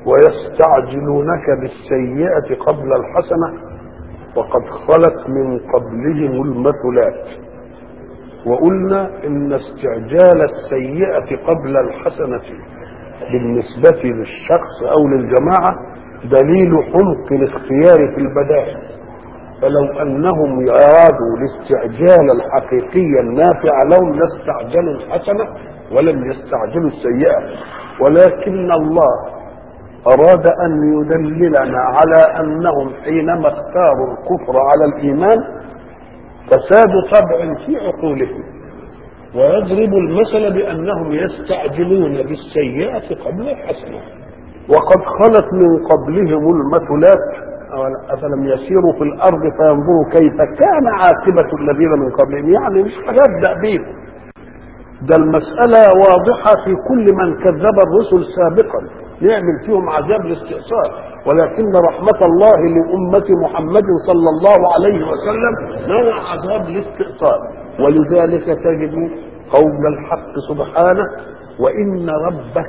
ويستعجلونك بالسيئة قبل الحسنة وقد خلت من قبلهم المثلات وقلنا ان استعجال السيئة قبل الحسنة بالنسبة للشخص او للجماعة دليل حمق الاختيار في البدائل فلو انهم ارادوا الاستعجال الحقيقي النافع لهم لاستعجلوا الحسنه ولم يستعجلوا السيئه ولكن الله اراد ان يدللنا على انهم حينما اختاروا الكفر على الايمان فساد طبع في عقولهم ويضرب المثل بانهم يستعجلون بالسيئه قبل الحسنه وقد خلت من قبلهم المثلات أفلم يسيروا في الأرض فينظروا كيف كان عاقبة الذين من قبلهم يعني مش هيبدأ بيهم ده المسألة واضحة في كل من كذب الرسل سابقا يعمل فيهم عذاب الاستئصال ولكن رحمة الله لأمة محمد صلى الله عليه وسلم نوع عذاب الاستئصال ولذلك تجد قول الحق سبحانه وإن ربك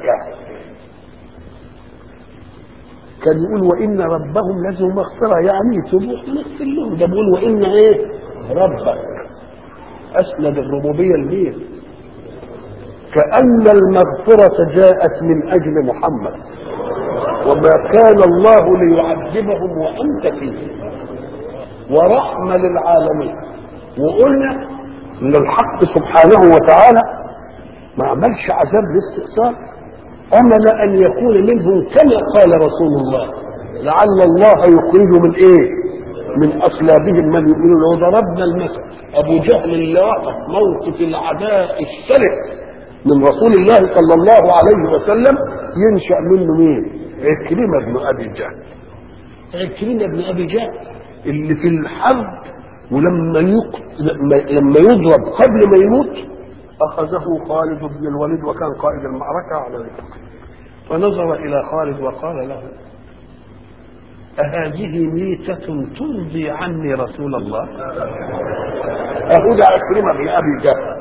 كان يقول وان ربهم لازم مغفره يعني يتوبوا نغفر لهم ده بيقول وان ايه ربك اسند الربوبيه لمين كان المغفره جاءت من اجل محمد وما كان الله ليعذبهم وانت فيه ورحمه للعالمين وقلنا ان الحق سبحانه وتعالى ما عملش عذاب الاستئصال امل ان يكون منهم كما قال رسول الله لعل الله يخرج من ايه من اصلابهم من يؤمنون وضربنا المثل ابو جهل اللي وقف موقف العداء الشرس من رسول الله صلى الله عليه وسلم ينشا منه مين عكرمه بن ابي جهل عكرمه بن ابي جهل اللي في الحرب ولما يق... لما يضرب قبل ما يموت أخذه خالد بن الوليد وكان قائد المعركة على ذلك فنظر إلى خالد وقال له أهذه ميتة ترضي عني رسول الله أهدى عكرمة بن أبي جهل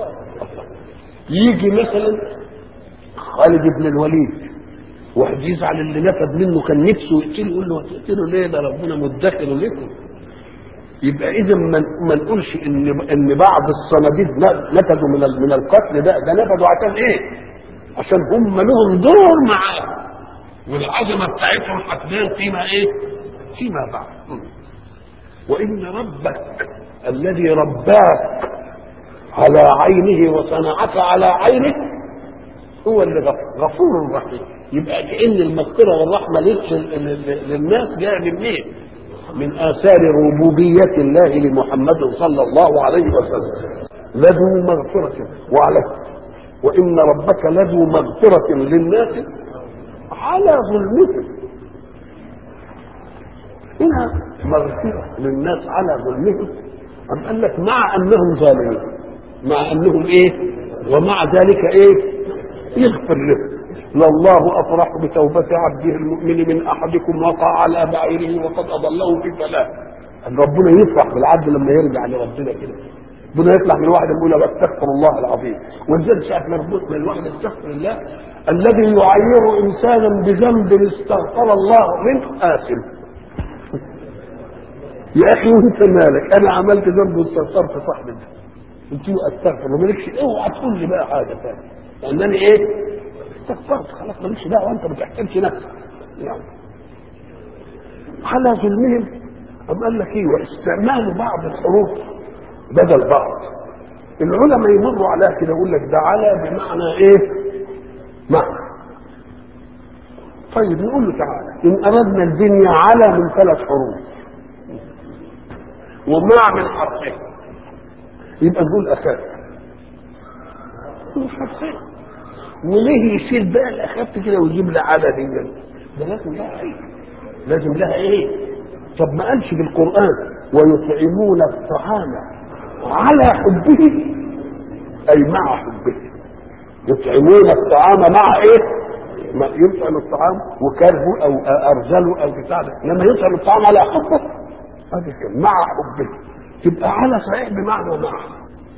يجي مثلا خالد بن الوليد واحد يزعل اللي نفد منه كان نفسه يقتله يقول له تقتله ليه ده ربنا مدخر لكم يبقى اذا ما نقولش ان ان بعض الصناديد نفدوا من من القتل ده ده نفدوا عشان ايه؟ عشان هم لهم دور معاه والعظمه بتاعتهم هتبان فيما ايه؟ فيما بعد وان ربك الذي رباك على عينه وصنعك على عينه هو اللي غفور رحيم يبقى كأن المغفرة والرحمة للناس جاية من مين؟ من آثار ربوبية الله لمحمد صلى الله عليه وسلم لذو مغفرة وعلى وإن ربك لذو مغفرة للناس على ظلمهم هنا مغفرة للناس على ظلمهم أم قال لك مع أنهم ظالمين مع أنهم إيه ومع ذلك إيه يغفر لهم لله افرح بتوبه عبده المؤمن من احدكم وقع على بعيره وقد اضله في فلاح ان ربنا يفرح بالعبد لما يرجع لربنا كده ربنا يفرح من واحد يقول له استغفر الله العظيم ولذلك ساعه ما من الواحد استغفر الله الذي يعير انسانا بذنب استغفر الله منه آثم يا اخي وانت مالك انا عملت ذنب واستغفرت صاحبي ده قلت له استغفر مالكش اوعى تقول لي بقى حاجه ثانيه لانني ايه استغفرت خلاص مالكش دعوه انت ما تحتمش نفسك يعني على ظلمهم أم قال لك ايه واستعمال بعض الحروف بدل بعض العلماء يمروا عليها كده يقول لك ده على بمعنى ايه؟ معنى طيب نقول له تعالى ان اردنا الدنيا على من ثلاث حروف ومع من حرفين يبقى نقول اساس مش حرفين وليه يصير بقى الاخف كده ويجيب لي عدد ده لازم لها ايه لازم لها ايه طب ما قالش بالقران ويطعمون الطعام على حبه اي مع حبه يطعمون الطعام مع ايه ما يطعم الطعام وكرهه او ارزله او بتاع ده لما يطعم الطعام على حبه هذا مع حبه تبقى على صحيح بمعنى مع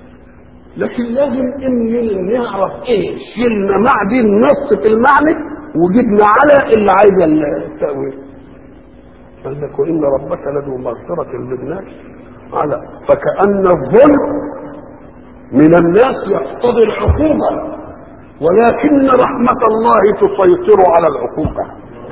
لكن لازم ان نعرف ايه شلنا مع دي النص في المعنى وجبنا على اللي عايز التأويل قال لك وإن ربك لذو مغفرة للناس على فكأن الظلم من الناس يقتضي العقوبة ولكن رحمة الله تسيطر على العقوبة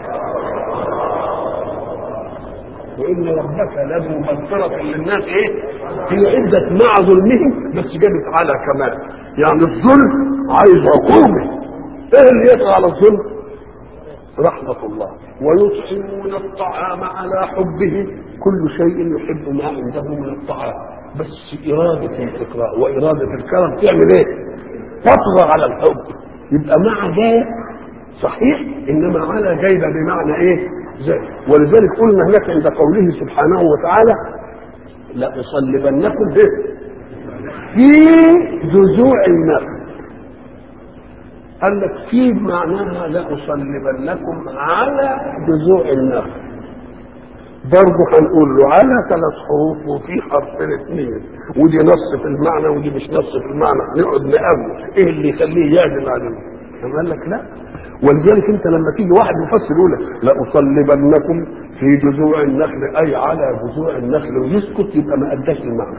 وإن ربك لذو مغفرة للناس إيه؟ هي عدة مع ظلمهم بس جابت على كمان يعني الظلم عايز عقوبة إيه اللي يطغى على الظلم؟ رحمة الله ويطعمون الطعام على حبه كل شيء يحب ما عنده من الطعام بس إرادة الإقراء وإرادة الكرم تعمل إيه؟ تطغى على الحب يبقى مع ذلك صحيح إنما على جايبة بمعنى إيه؟ زي ولذلك قلنا هناك عند قوله سبحانه وتعالى لأصلبنكم به في جذوع النخل قال لك في معناها لأصلبنكم على جذوع النخل برضه هنقول له على ثلاث حروف وفي حرفين اثنين ودي نص في المعنى ودي مش نص في المعنى نقعد نقابل ايه اللي يخليه يعدل علينا قال لك لا ولذلك انت لما تيجي واحد يفسر يقول لك لاصلبنكم في جذوع النخل اي على جذوع النخل ويسكت يبقى ما اداش المعنى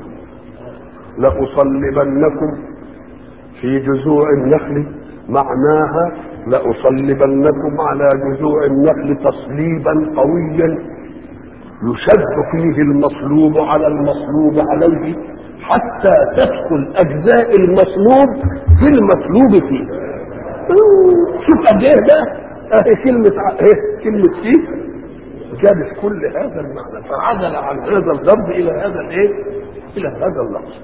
لاصلبنكم في جذوع النخل معناها لاصلبنكم على جذوع النخل تصليبا قويا يشد فيه المصلوب على المصلوب عليه حتى تدخل اجزاء المصلوب في المطلوب فيه شوف قد ايه ده اهي كلمة ايه كلمة فيه جابت كل هذا المعنى فعزل عن هذا اللفظ الى هذا الايه الى هذا اللفظ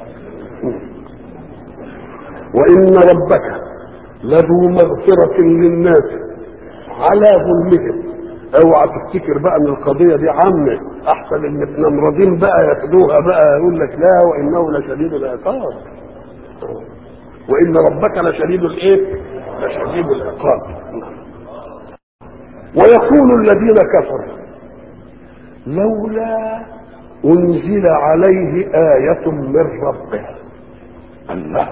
وان ربك لذو مغفرة للناس على ظلمهم اوعى تفتكر بقى ان القضيه دي عامه احسن ان النمرضين بقى ياخدوها بقى يقول لك لا وانه لشديد العقاب وان ربك لشديد الايه؟ لشديد العقاب ويقول الذين كفروا لولا انزل عليه آية من ربه الله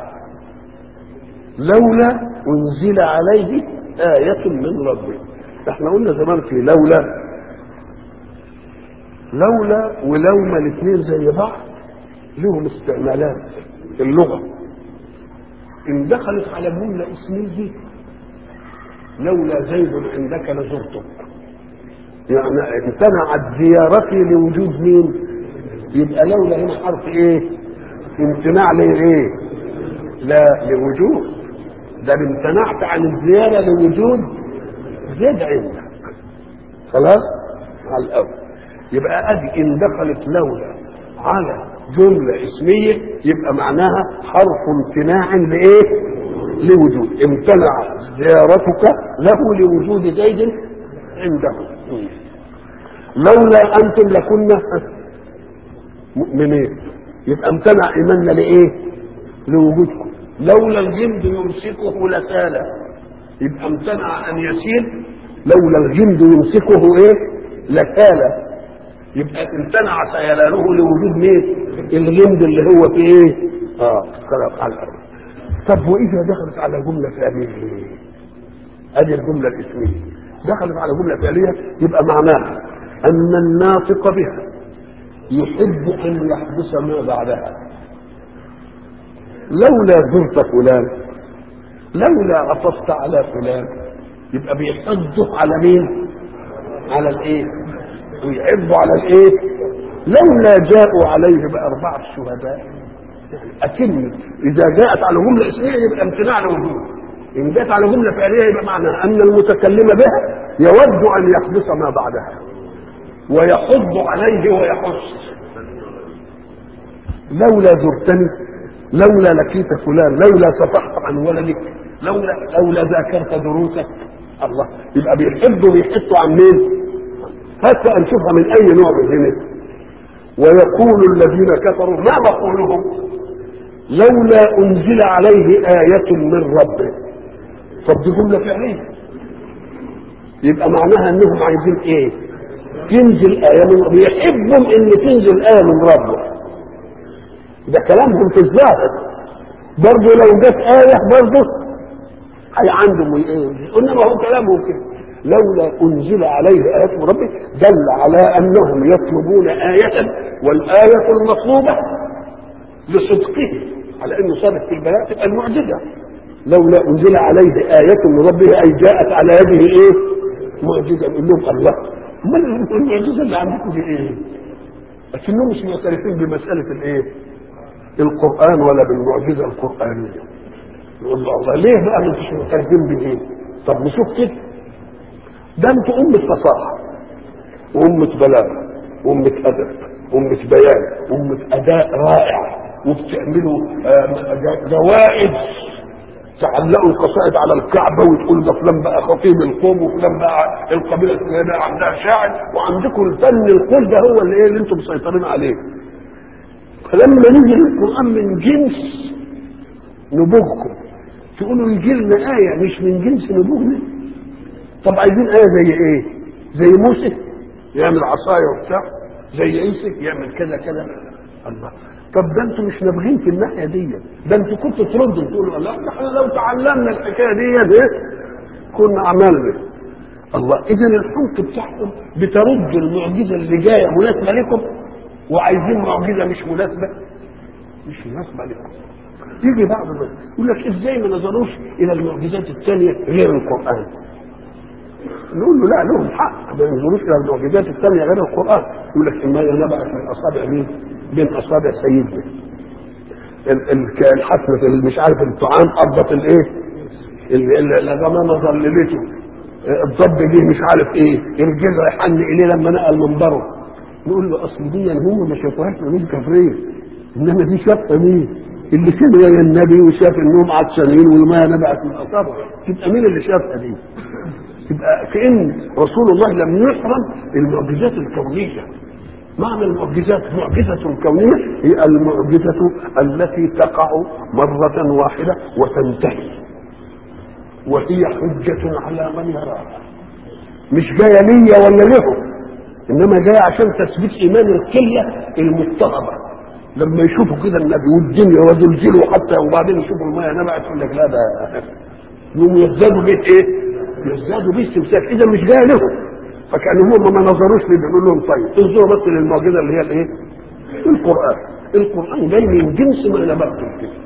لولا انزل عليه آية من ربه احنا قلنا زمان في لولا لولا ولوما الاثنين زي بعض لهم استعمالات في اللغه ان دخلت على جمله اسميه لولا زيد عندك لزرتك يعني امتنعت زيارتي لوجود مين يبقى لولا هنا حرف ايه امتناع لايه لا لوجود ده امتنعت عن الزياره لوجود زيد عندك خلاص على الاول يبقى ادي ان دخلت لولا على جمله اسميه يبقى معناها حرف امتناع لايه لوجود امتنع زيارتك له لوجود زيد عنده لولا انتم لكنا مؤمنين يبقى امتنع ايماننا لايه لوجودكم لولا الجند يمسكه لسالا يبقى امتنع ان يسيل لولا الجند يمسكه ايه لكالا يبقى امتنع سيلانه لوجود مين الجند اللي هو في ايه اه خلق على الارض طب واذا دخلت على جمله فعليه ادي الجمله الاسميه دخلت على جمله فعليه يبقى معناها ان الناطق بها يحب ان يحدث ما بعدها لولا زرت فلان لولا عطفت على فلان يبقى بيحضه على مين على الايه ويحبوا على الايه لولا جاءوا عليه باربعه شهداء اكن اذا جاءت على جمله اسميه يبقى امتناع لوجود ان جاءت على جمله فعليه يبقى معناها ان المتكلم بها يود ان يحدث ما بعدها ويحض عليه ويحث لولا زرتني لولا لقيت فلان لولا صفحت عن ولدك لولا لولا ذاكرت دروسك الله يبقى بيحبوا بيحسوا عن مين؟ حتى نشوفها من اي نوع من هنا ويقول الذين كفروا ما مقولهم لولا انزل عليه آية من ربه طب دي جملة فعلية يبقى معناها انهم عايزين ايه؟ تنزل آية من ربه يحبهم ان تنزل آية من ربه ده كلامهم في الظاهر برضه لو جت آية برضه حي عندهم ايه انما هو كلامه كده لولا انزل عليه ايات من ربه دل على انهم يطلبون ايه والايه المطلوبه لصدقه على انه صادق في البيان تبقى المعجزه لولا انزل عليه ايه من ربه اي جاءت على يده ايه معجزه يقول لهم الله امال المعجزه اللي عندكم دي ايه لكنهم مش معترفين بمساله الايه القران ولا بالمعجزه القرانيه يقول له الله ليه بقى مش معترفين بايه طب نشوف كده ده انتوا أمة فصاحة وأمة بلاغة وأمة أدب وأمة بيان وأمة أداء رائع وبتعملوا جوائز تعلقوا القصائد على الكعبة وتقول ده فلان بقى خطيب القوم وفلان بقى القبيلة الفلانية عندها شاعر وعندكم الفن القول ده هو اللي ايه اللي انتم مسيطرين عليه فلما نزل القرآن من جنس نبوغكم تقولوا يجي لنا آية مش من جنس نبوغنا طب عايزين آية زي إيه؟ زي موسى يعمل عصاية وبتاع زي عيسى يعمل كذا كذا الله طب ده انتوا مش نابغين في الناحية دي ده انتوا كنتوا تردوا تقولوا لا احنا لو تعلمنا الحكاية دي ايه كنا عملنا الله اذا الحمق بتاعكم بترد المعجزة اللي جاية مناسبة لكم وعايزين معجزة مش مناسبة مش مناسبة لكم يجي بعض الناس يقول لك ازاي ما نظروش الى المعجزات الثانية غير القرآن نقول له لا لهم حق ما ينظروش الى المعجزات الثانيه غير القران يقول لك ما نبعث من اصابع مين؟ بين اصابع سيدنا الحسنه اللي مش عارف الطعام قبضت الايه؟ الغمامه ظللته الضب جه مش عارف ايه الجزء يحن اليه لما نقل منبره نقول له اصل دي هم ما شافوهاش من كافرين انما دي شافها مين؟ اللي كان ويا النبي وشاف انهم عطشانين والماء نبعت من اصابعه تبقى مين اللي شافها دي؟ تبقى كأن رسول الله لم يحرم المعجزات الكونية معنى المعجزات معجزة كونية هي المعجزة التي تقع مرة واحدة وتنتهي وهي حجة على من يراها مش جاية ليا ولا له إنما جاية عشان تثبيت إيمان القلة المضطربة لما يشوفوا كده النبي والدنيا وزلزلوا حتى وبعدين يشوفوا المياه نبعت يقول لك لا ده يوم يزدادوا بيه ايه؟ يزدادوا بيه استمساك اذا مش جاي لهم فكانوا هم ما نظروش لي بيقولوا لهم طيب انظروا بس للمعجزه اللي هي الايه؟ القران القران جاي من جنس ما نبغتم فيه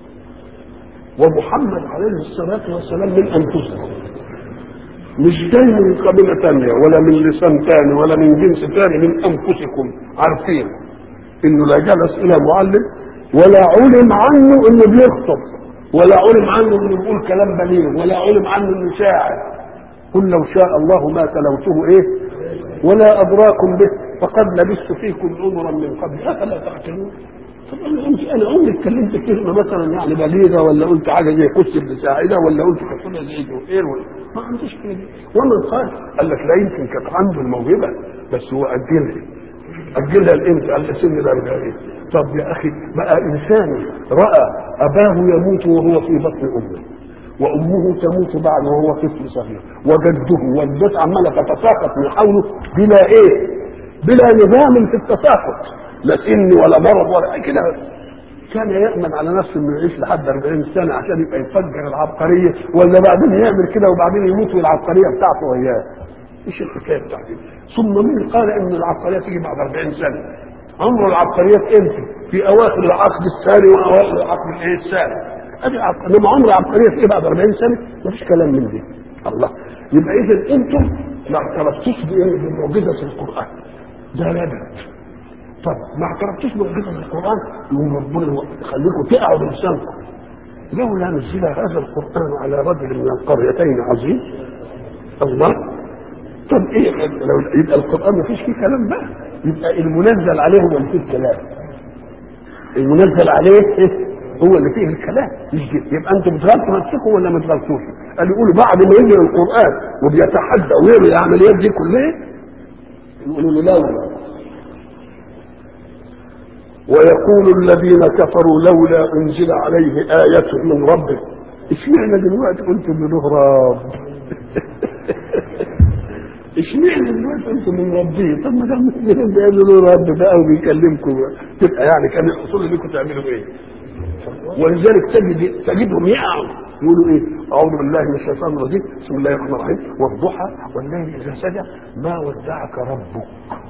ومحمد عليه الصلاه والسلام من انفسكم مش جاي من قبيله ثانيه ولا من لسان ثاني ولا من جنس ثاني من انفسكم عارفين انه لا جلس الى معلم ولا علم عنه انه بيخطب ولا علم عنه انه بيقول كلام بليغ ولا علم عنه انه شاعر قل لو شاء الله ما تلوته ايه ولا ادراكم به فقد لبثت فيكم عمرا من قبل افلا تعقلون طب انا انت انا عمري اتكلمت كلمه مثلا يعني بليغه ولا قلت حاجه زي قدس ابن ساعده ولا قلت كلمه زي جوهير ولا ما عنديش كده ومن قال قال لك لا يمكن كانت عنده الموهبه بس هو اجلها اجلها الامتى قال سن الاربعين طب يا اخي بقى انسان راى اباه يموت وهو في بطن امه وامه تموت بعد وهو طفل صغير وجده والدته عماله تتساقط من حوله بلا ايه بلا نظام في التساقط لا سن ولا مرض ولا كده كان يأمن على نفسه انه يعيش لحد 40 سنه عشان يبقى يفجر العبقريه ولا بعدين يعمل كده وبعدين يموت والعبقريه بتاعته وياه ايش الحكايه بتاعتي ثم مين قال ان العبقريه تيجي بعد 40 سنه عمر العبقريات امتى في اواخر العقد الثاني واوائل العقد الايه الثاني ادي انما عمر العبقريه ايه بعد 40 سنه مفيش كلام من دي الله يبقى اذا انتم ما اعترفتوش بمعجزه القران ده لبن طب ما اعترفتوش بمعجزه القران يقوم ربنا يخليكم تقعوا بلسانكم لولا نزل هذا القران على رجل من القريتين عظيم الله طب ايه لو يبقى القران ما فيش فيه كلام بقى يبقى المنزل عليه هو اللي فيه الكلام المنزل عليه إيه؟ هو اللي فيه الكلام مش كده يبقى انتم بتغلطوا نفسكم ولا ما تغلطوش قالوا يقولوا بعد ما يجي القران وبيتحدى ويعمل العمليات دي كلها يقولوا له لولا ويقول الذين كفروا لولا انزل عليه آية من ربه اشمعنى دلوقتي قلتم له رب اشمعنى دلوقتي انتم من ربيه طب ما دام بيقولوا له رب بقى وبيكلمكم تبقى يعني كان الاصول انكم تعملوا ايه؟ ولذلك تجد تجدهم يقعوا يقولوا ايه؟ اعوذ بالله من الشيطان الرجيم بسم الله الرحمن الرحيم والضحى والليل اذا سجى ما ودعك ربك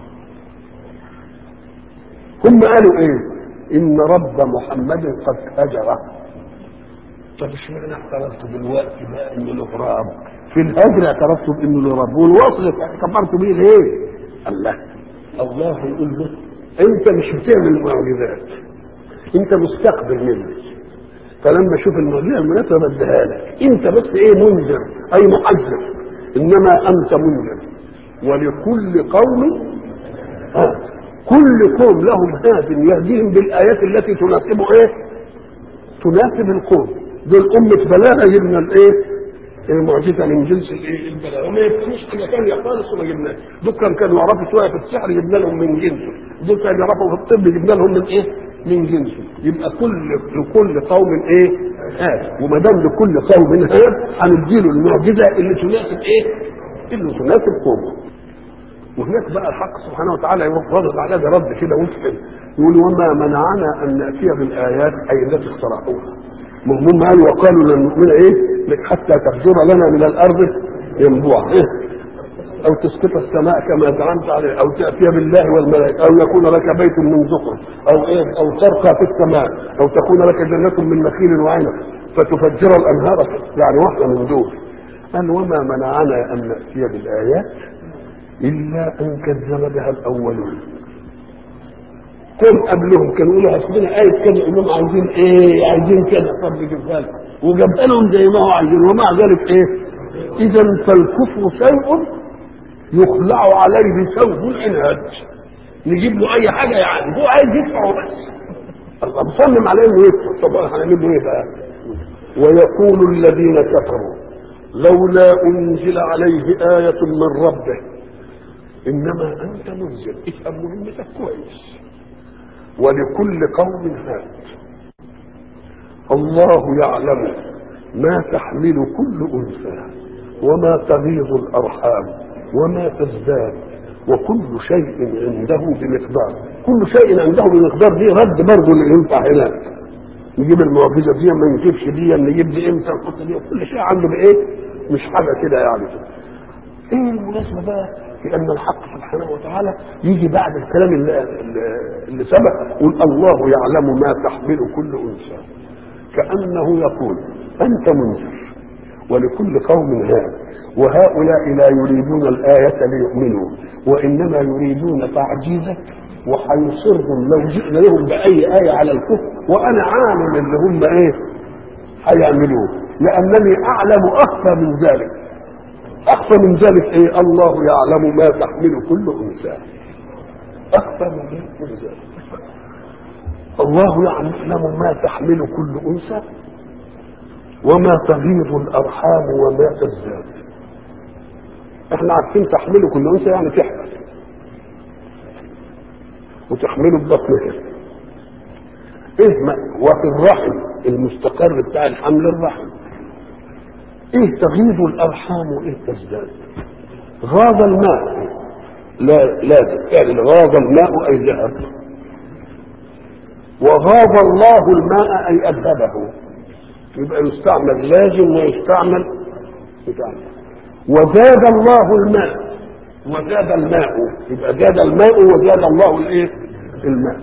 هم قالوا ايه؟ ان رب محمد قد هجره طب اشمعنى اعترفت دلوقتي بقى انه له رب؟ في الهجر اعترفت بانه له رب والوصل كبرت بيه ليه؟ الله الله يقول له انت مش بتعمل معجزات انت مستقبل مني فلما اشوف المعجزه المناسبه بديها لك انت بس ايه منذر اي محذر انما انت منذر ولكل قوم آه. كل قوم لهم هاد يهديهم بالايات التي تناسب ايه تناسب القوم دول أمة بلاغة جبنا الإيه؟ المعجزة من جنس الإيه؟ البلاغة وما يفهموش حاجة ثانية خالص وما جبناها دول كان كانوا يعرفوا شوية في السحر جبنا لهم من جنسه دول كانوا يعرفوا في الطب جبنا لهم من إيه؟ من جنسه يبقى كل لكل قوم إيه؟ هاد وما دام لكل قوم هاد هنديله المعجزة اللي تناسب إيه؟ اللي تناسب قومه وهناك بقى الحق سبحانه وتعالى يروح رد على ده رد كده ويفهم يقول وما منعنا ان ناتي بالايات اي التي اخترعوها هم قالوا وقالوا لن نؤمن ايه حتى تفجر لنا من الارض ينبوعا إيه؟ او تسقط السماء كما زعمت عليه او تاتي بالله والملائكه او يكون لك بيت من زخرف او ايه او ترقى في السماء او تكون لك جنه من نخيل وعنب فتفجر الانهار يعني واحده من دول قال وما منعنا ان ناتي بالايات الا ان كذب بها الاولون كل قبلهم كانوا يقولوا حسبنا آية كذا يقول لهم عايزين إيه؟ عايزين كذا طب جبها لكم وجابها لهم زي ما هو عايزين ومع ذلك إيه؟ إذا فالكفر شيء يخلع عليه ثوب العناد نجيب له أي حاجة يعني هو عايز يدفع بس الله مصمم على إنه يدفع طب هنعمل له إيه بقى؟ ويقول الذين كفروا لولا أنزل عليه آية من ربه إنما أنت منزل افهم مهمتك كويس ولكل قوم هاد الله يعلم ما تحمل كل انثى وما تغيظ الارحام وما تزداد وكل شيء عنده بمقدار كل شيء عنده بمقدار دي رد برضه اللي ينفع هناك نجيب المعجزه دي ما نجيبش دي نجيب دي امتى نحط دي كل شيء عنده بايه مش حاجه كده يعني ايه المناسبه بقى في ان الحق سبحانه وتعالى يجي بعد الكلام اللي, اللي سبق يقول الله يعلم ما تحمل كل انثى كانه يقول انت منذر ولكل قوم هاد وهؤلاء لا يريدون الآية ليؤمنوا وإنما يريدون تعجيزك وحيصرهم لو جئنا لهم بأي آية على الكفر وأنا عالم اللي هم إيه هيعملوه لأنني أعلم أخفى من ذلك أخفى من ذلك إيه الله يعلم ما تحمل كل أنثى أخفى من ذلك الله يعلم ما تحمل كل أنثى وما تغيض الأرحام وما تزداد احنا عارفين تحمله كل أنثى يعني تحمل وتحمله ببطنها ايه ما وفي الرحم المستقر بتاع الحمل الرحم ايه تغيض الارحام وايه تزداد غاض الماء لا لازم يعني غاض الماء اي ذهب وغاض الله الماء اي اذهبه يبقى يستعمل لازم ويستعمل يستعمل وزاد الله الماء وزاد الماء يبقى زاد الماء وزاد الله الايه الماء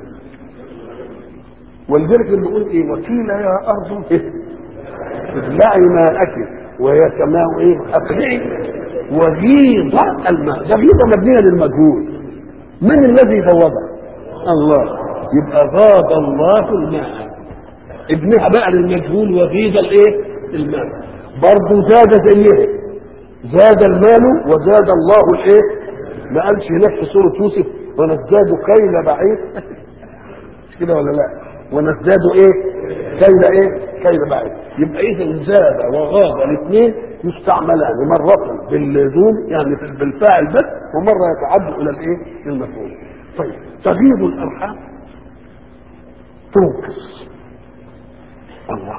ولذلك اللي يقول ايه وقيل يا ارض ابلعي ماءك وهي سماء ايه اقلعي وغيض الماء ده غيضه مبنيه للمجهول من الذي غوضها الله يبقى غاض الله الماء ابنها بقى للمجهول وغيض الايه الماء برضه زاد زيها زاد المال وزاد الله الايه ما قالش هناك في سوره يوسف ونزداد كيل بعيد مش كده ولا لا ونزداد ايه كيل ايه كيل بعيد يبقى اذا زاد وغاب الاثنين يستعملان مرة باللزوم يعني بالفاعل بس ومرة يتعدى الى الايه المفعول طيب تغيض الارحام تنقص الله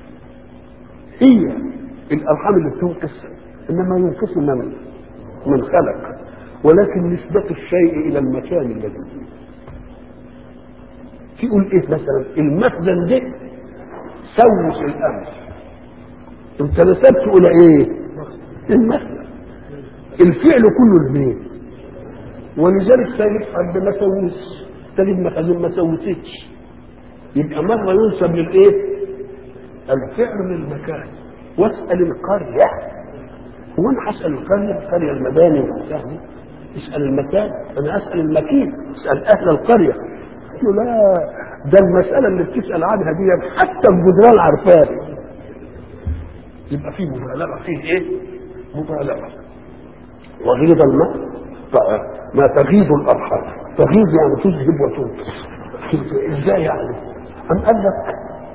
هي الارحام اللي بتنقص انما ينقص من من خلق ولكن نسبة الشيء الى المكان الذي فيه تقول ايه مثلا المخزن ده سوس الامر انت نسبت الى ايه المثل الفعل كله المين ولذلك تجد حد ما سوس تجد مخازن ما سوستش يبقى مرة ينسب للايه الفعل للمكان واسأل القرية هو انا هسأل القرية القرية المباني والمساهمة اسأل المكان انا اسأل المكين اسأل اهل القرية قلت له لا ده المسألة اللي بتسأل عنها دي حتى الجدران عارفاها يبقى فيه مبالغة فيه ايه مبالغة وغيظ الماء ما تغيظ الارحام تغيظ يعني تذهب وتنقص ازاي يعني ام قال لك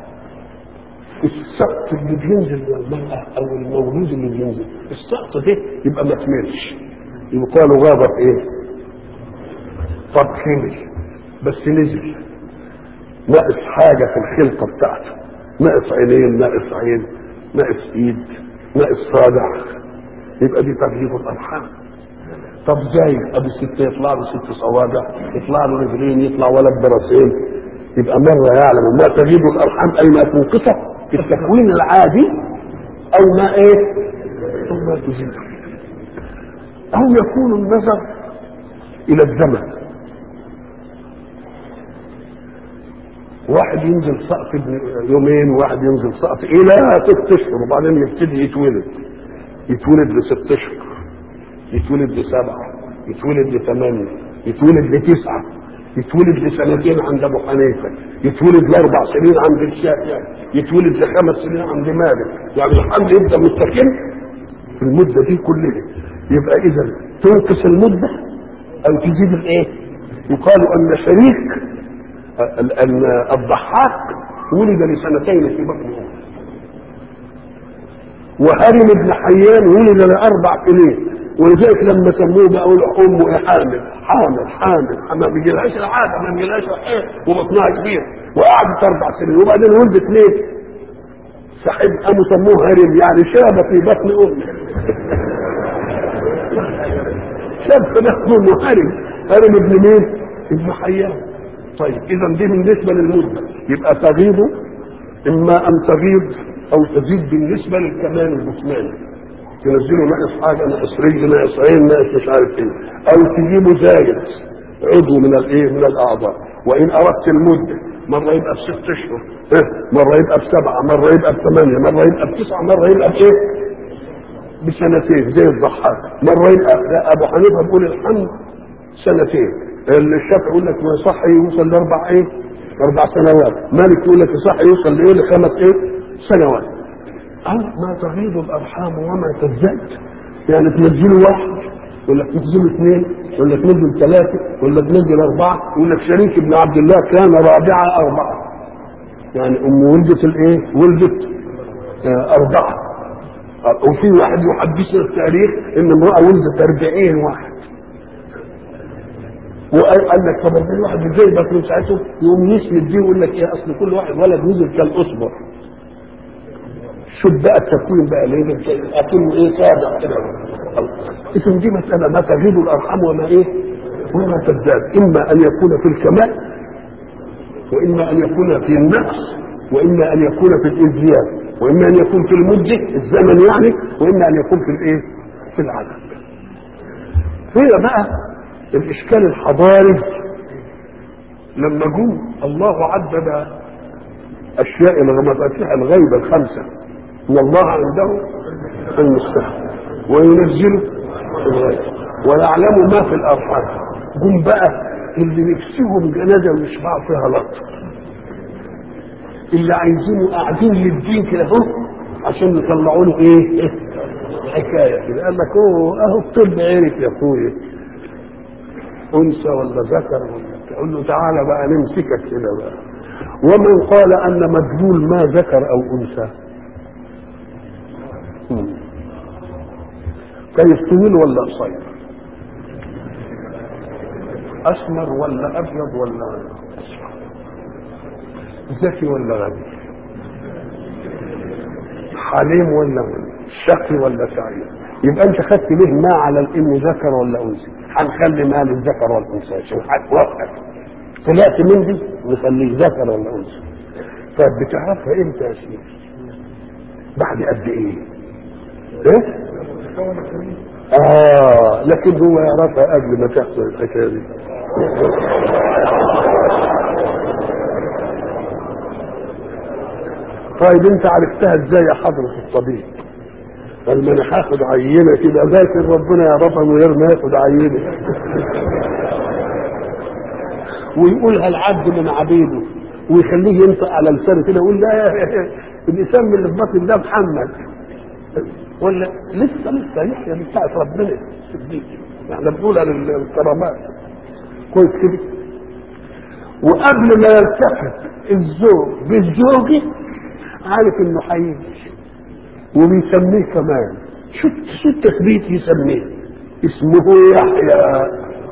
السقط اللي بينزل للمرأة أو المولود اللي بينزل السقط ده يبقى ما كملش يبقى له غابة إيه؟ طب كمل بس نزل ناقص حاجة في الخلقة بتاعته ناقص عينين ناقص عين ناقص إيد ناقص صابع يبقى دي تغيير الأرحام طب زي ابو ست يطلع له ست صوابع يطلع له رجلين يطلع ولد براسين يبقى مره يعلم ما تغيب الارحام اي ما تنقصه في التكوين العادي او ما ايه او ما تزيد او يكون النظر الى الزمن واحد ينزل سقف يومين وواحد ينزل سقف الى ست اشهر وبعدين يبتدي يتولد يتولد لست اشهر يتولد لسبعة يتولد لثمانية يتولد لتسعة يتولد لسنتين عند ابو حنيفه يتولد لاربع سنين عند الشافعي يتولد لخمس سنين عند مالك يعني الحمل يبدا مستقل في المده دي كلها يبقى اذا تنقص المده او تزيد الايه يقال ان شريك ان الضحاك ولد لسنتين في بطن امه وهرم بن حيان ولد لاربع سنين ولذلك لما سموه بقى يقولوا امه ايه حامل حامل حامل ما بيجيلهاش العاده ما بيجيلهاش وبطنها كبير وقعدت اربع سنين وبعدين ولدت ليه؟ صاحب قاموا سموه هرم يعني شاب في بطن امه شاب في بطن امه هرم هرم ابن مين؟ ابن حيان طيب اذا دي بالنسبه للمده يبقى تغيض اما ان تغيض او تزيد بالنسبه للكمال الجسماني تنزله ناقص حاجه ناقص رجل ناقص عين ناقص مش عارف ايه او تجيبه زايد عضو من الايه من الاعضاء وان اردت المده مره يبقى بست اشهر إيه؟ مره يبقى بسبعه مره يبقى بثمانيه مره يبقى بتسعه مره يبقى بايه؟ بسنتين زي الضحاك مره يبقى لا ابو حنيفه بيقول الحمد سنتين الشافعي يقول لك ما يصح يوصل لاربع ايه؟ اربع سنوات مالك يقول لك يصح يوصل لايه؟ لخمس ايه؟ سنوات أو ما تغيض الأرحام وما تزداد يعني تنزلوا واحد ولا تنزلوا اثنين ولا تنزلوا ثلاثة ولا تنزل أربعة يقول لك شريك ابن عبد الله كان رابعة أربعة يعني أم ولدت الإيه؟ ولدت آه أربعة وفي واحد يحدثنا التاريخ إن امرأة ولدت 40 واحد وقال لك طب ازاي واحد ازاي بقى من ساعته يقوم يسند دي ويقول لك ايه اصل كل واحد ولد نزل كالاصبع شوف بقى التكوين بقى ليه اكنه ايه سابع كده اسم دي مساله ما تغيب الارحام وما ايه وما تزداد اما ان يكون في الكمال واما ان يكون في النقص واما ان يكون في الازدياد واما ان يكون في المده الزمن يعني واما ان يكون في الايه في العدد هنا بقى الاشكال الحضاري لما جم الله عدد اشياء مفاتيح الغيب الخمسه ان الله عنده المستحق وينزل الغيب ويعلم ما في الارحام جم بقى اللي نفسهم جنازه ويشبعوا فيها لطف اللي عايزينه قاعدين للدين كده اهو عشان يطلعوا له ايه؟ حكايه كده قال لك اوه اهو الطب عرف يا اخويا انثى ولا ذكر ولا تقول له تعالى بقى نمسكك كده بقى ومن قال ان مدلول ما ذكر او انثى كيف طويل ولا قصير اسمر ولا ابيض ولا اصفر ذكي ولا غبي حليم ولا شقي ولا سعيد يبقى انت خدت ليه ما على الام ذكر ولا انثى هنخلي ما للذكر والانثى عشان وقفك طلعت من دي نخليه ذكر ولا انثى طيب بتعرفها امتى يا سيدي بعد قد ايه ايه اه لكن هو يعرفها قبل ما تحصل الحكايه دي طيب انت عرفتها ازاي يا حضرة الطبيب قال ما انا هاخد عينه كده لكن ربنا يا رب من غير ما ياخد عينه ويقولها العبد من عبيده ويخليه ينطق على لسانه كده يقول لا الانسان من اللي في بطن ده محمد ولا لسه لسه يحيى دي بتاعت ربنا الصديق احنا بنقولها للكرامات كويس كده وقبل ما يلتقط الزوج بالزوجة عارف انه هيجي وبيسميه كمان شو شو التثبيت يسميه اسمه يحيى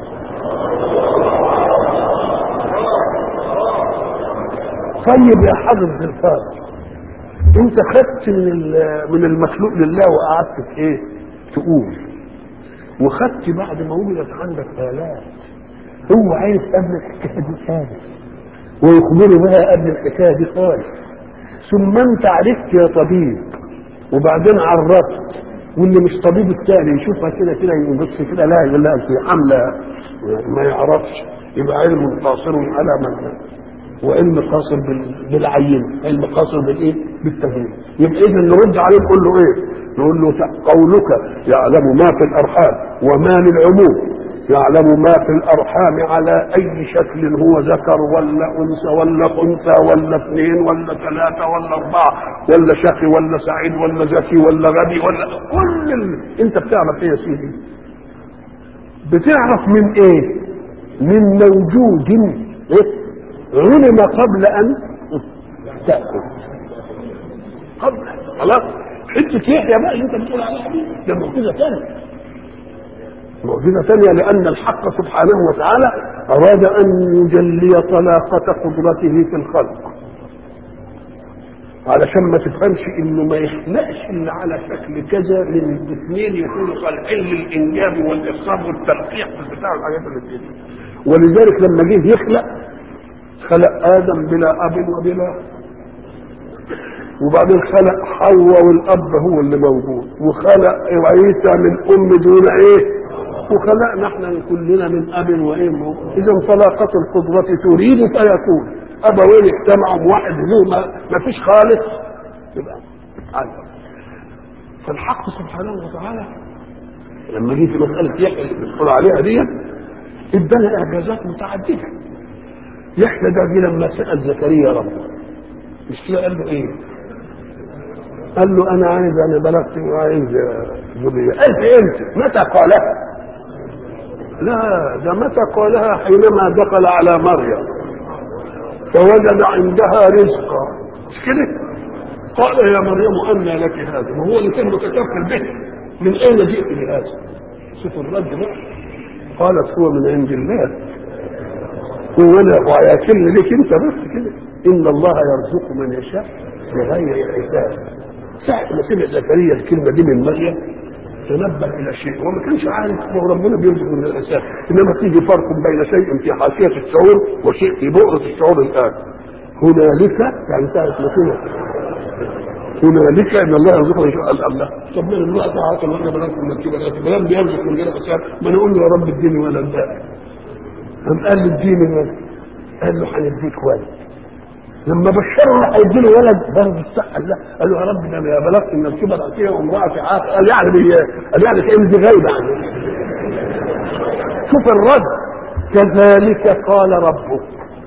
طيب يا حضرة الفاضل انت خدت من من المخلوق لله وقعدت في ايه تقول وخدت بعد ما وجدت عندك آلات هو عايز قبل الحكايه دي خالص ويخبره بها قبل الحكايه دي خالص ثم انت عرفت يا طبيب وبعدين عرفت واللي مش طبيب التاني يشوفها كده كده يبص كده لا يقول لا في حمله ما يعرفش يبقى علم قاصر على من وعلم قاصر بالعين علم قاصر بالايه بالتغيير يبقى اذا نرد عليه نقول له ايه نقول له قولك يعلم ما في الارحام وما للعموم يعلم ما في الارحام على اي شكل هو ذكر ولا انثى ولا خنثى ولا اثنين ولا ثلاثه ولا اربعه ولا شقي ولا سعيد ولا ذكي ولا غبي ولا كل ال... انت بتعرف ايه يا سيدي؟ بتعرف من ايه؟ من موجود إيه؟ علم قبل ان تاكل قبل خلاص حته يحيى بقى اللي انت بتقول عليها دي ده معجزه ثانيه معجزة ثانية لأن الحق سبحانه وتعالى أراد أن يجلي طلاقة قدرته في الخلق علشان ما تفهمش انه ما يخلقش الا على شكل كذا من الاثنين يكونوا صالحين للانجاب والاخصاب والتلقيح في بتاع الحاجات اللي فيه ولذلك لما جه يخلق خلق ادم بلا اب وبلا وبعدين خلق حواء والاب هو اللي موجود وخلق عيسى من ام دون ايه وخلقنا احنا كلنا من اب وايه اذا طلاقه القدره تريد فيكون ابوين اجتمعوا واحد له ما فيش خالص يبقى عارف فالحق سبحانه وتعالى لما جه في مساله يحيى اللي بنقول عليها دي ادانا اعجازات متعدده يحيى ده جه لما سال زكريا ربه مش كده قال له ايه؟ قال له انا عايز انا بلغت وعايز ذريه قال امتى؟ متى قالها؟ لا ده متى قالها حينما دخل على مريم فوجد عندها رزقا مش كده قال يا مريم أنى لك هذا ما هو اللي كان متكفل به من أين جئت بهذا شوف الرد بقى قالت هو من عند الله هو انا ويكل لك انت بس كده ان الله يرزق من يشاء بغير حساب ساعة ما سمع زكريا الكلمة دي من مريم تنبه الى شيء وما كانش عارف هو ربنا بيرزق من الاساس انما تيجي فرق بين شيء في حاشيه الشعور وشيء في بؤره الشعور الان هنالك يعني انتهت مسيره هنالك ان الله يرزق من يشاء الله طب من الله تعالى وانا بنات من الكبر الكبران بيرزق من غير حساب ما نقول له يا رب اديني ولد ده قام قال له اديني ولد قال له هنديك ولد لما بشره انه هيدي له ولد برضه الصح قال له قال له يا رب ده انا بلغت من الكبر اتيه وامراتي عاق قال يعني بي قال يعني كان دي غايبه عني شوف الرد كذلك قال ربك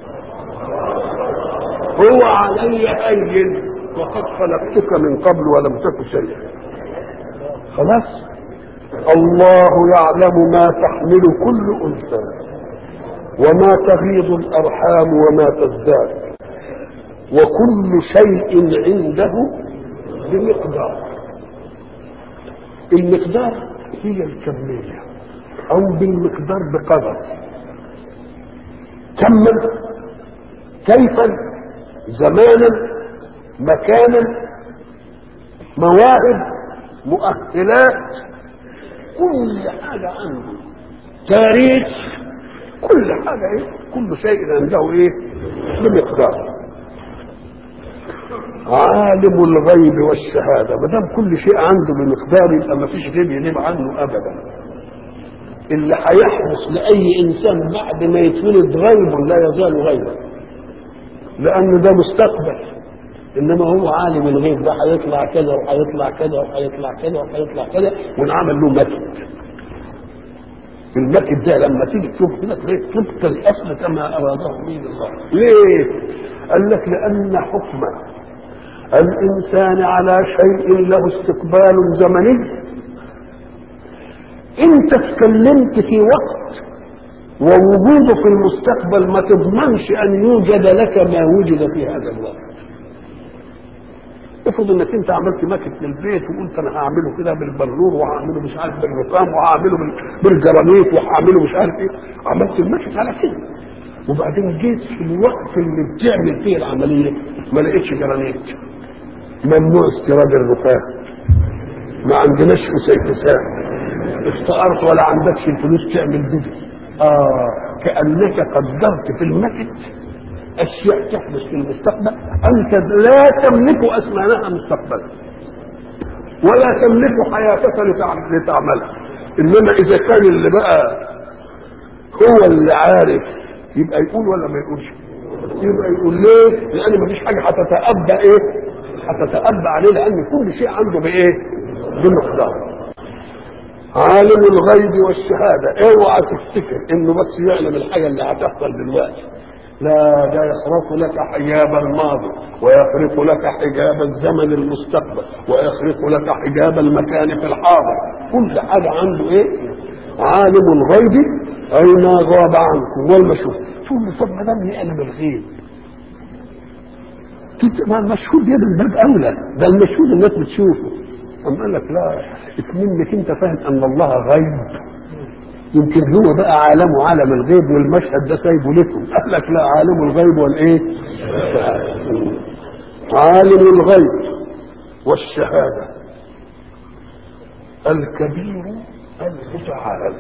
هو علي هين وقد خلقتك من قبل ولم تك شيئا خلاص الله يعلم ما تحمل كل انثى وما تغيض الارحام وما تزداد وكل شيء عنده بمقدار المقدار هي الكمية أو بالمقدار بقدر كما كيفا زمانا مكانا مواهب مؤهلات كل حاجة عنده تاريخ كل حاجة ايه كل شيء عنده ايه بمقدار عالم الغيب والشهادة ما دام كل شيء عنده بمقدار يبقى ما فيش غيب يغيب عنه أبدا اللي هيحدث لأي إنسان بعد ما يتولد غيب لا يزال غيبا لأنه ده مستقبل إنما هو عالم الغيب ده هيطلع كذا وهيطلع كذا وهيطلع كذا وهيطلع كذا ونعمل له مكد المكد ده لما تيجي تشوف كده تلاقي طبق الاصل كما اراده به الله ليه؟ قال لك لان حكم الانسان على شيء له استقبال زمني انت اتكلمت في وقت ووجوده في المستقبل ما تضمنش ان يوجد لك ما وجد في هذا الوقت افرض انك انت عملت ماكت للبيت وقلت انا هعمله كده بالبلور وهعمله مش عارف بالرخام وهعمله بال- بالجرانيت وهعمله مش عارف ايه عملت الماكت على كده وبعدين جيت في الوقت اللي بتعمل فيه العمليه ما لقيتش جرانيت ممنوع استيراد الرخام ما عندناش مسيكسات افتقرت ولا عندكش الفلوس تعمل بدل اه كانك قدرت في المكت اشياء تحدث في المستقبل انت لا تملك اسمانها مستقبلا ولا تملك حياتك لتع- لتعملها انما اذا كان اللي بقى هو اللي عارف يبقى يقول ولا ما يقولش يبقى يقول ليه لان مفيش حاجه هتتأبى ايه هتتأبى عليه لان كل شيء عنده بايه بمقدار عالم الغيب والشهاده اوعى تفتكر انه بس يعلم الحاجه اللي هتحصل دلوقتي لا ده يخرق لك حجاب الماضي ويخرق لك حجاب الزمن المستقبل ويخرق لك حجاب المكان في الحاضر كل حاجه عنده ايه عالم الغيب اي ما غاب عنكم والمشهود تقول له طب ما دام يعلم الغيب تت- ما المشهود ده من باب اولى ده المشهود الناس بتشوفه أم قال لك لا منك انت فاهم ان الله غيب يمكن هو بقى عالمه عالم الغيب والمشهد ده سايبه لكم قال لك لا عالم الغيب والايه عالم الغيب والشهاده الكبير المتعال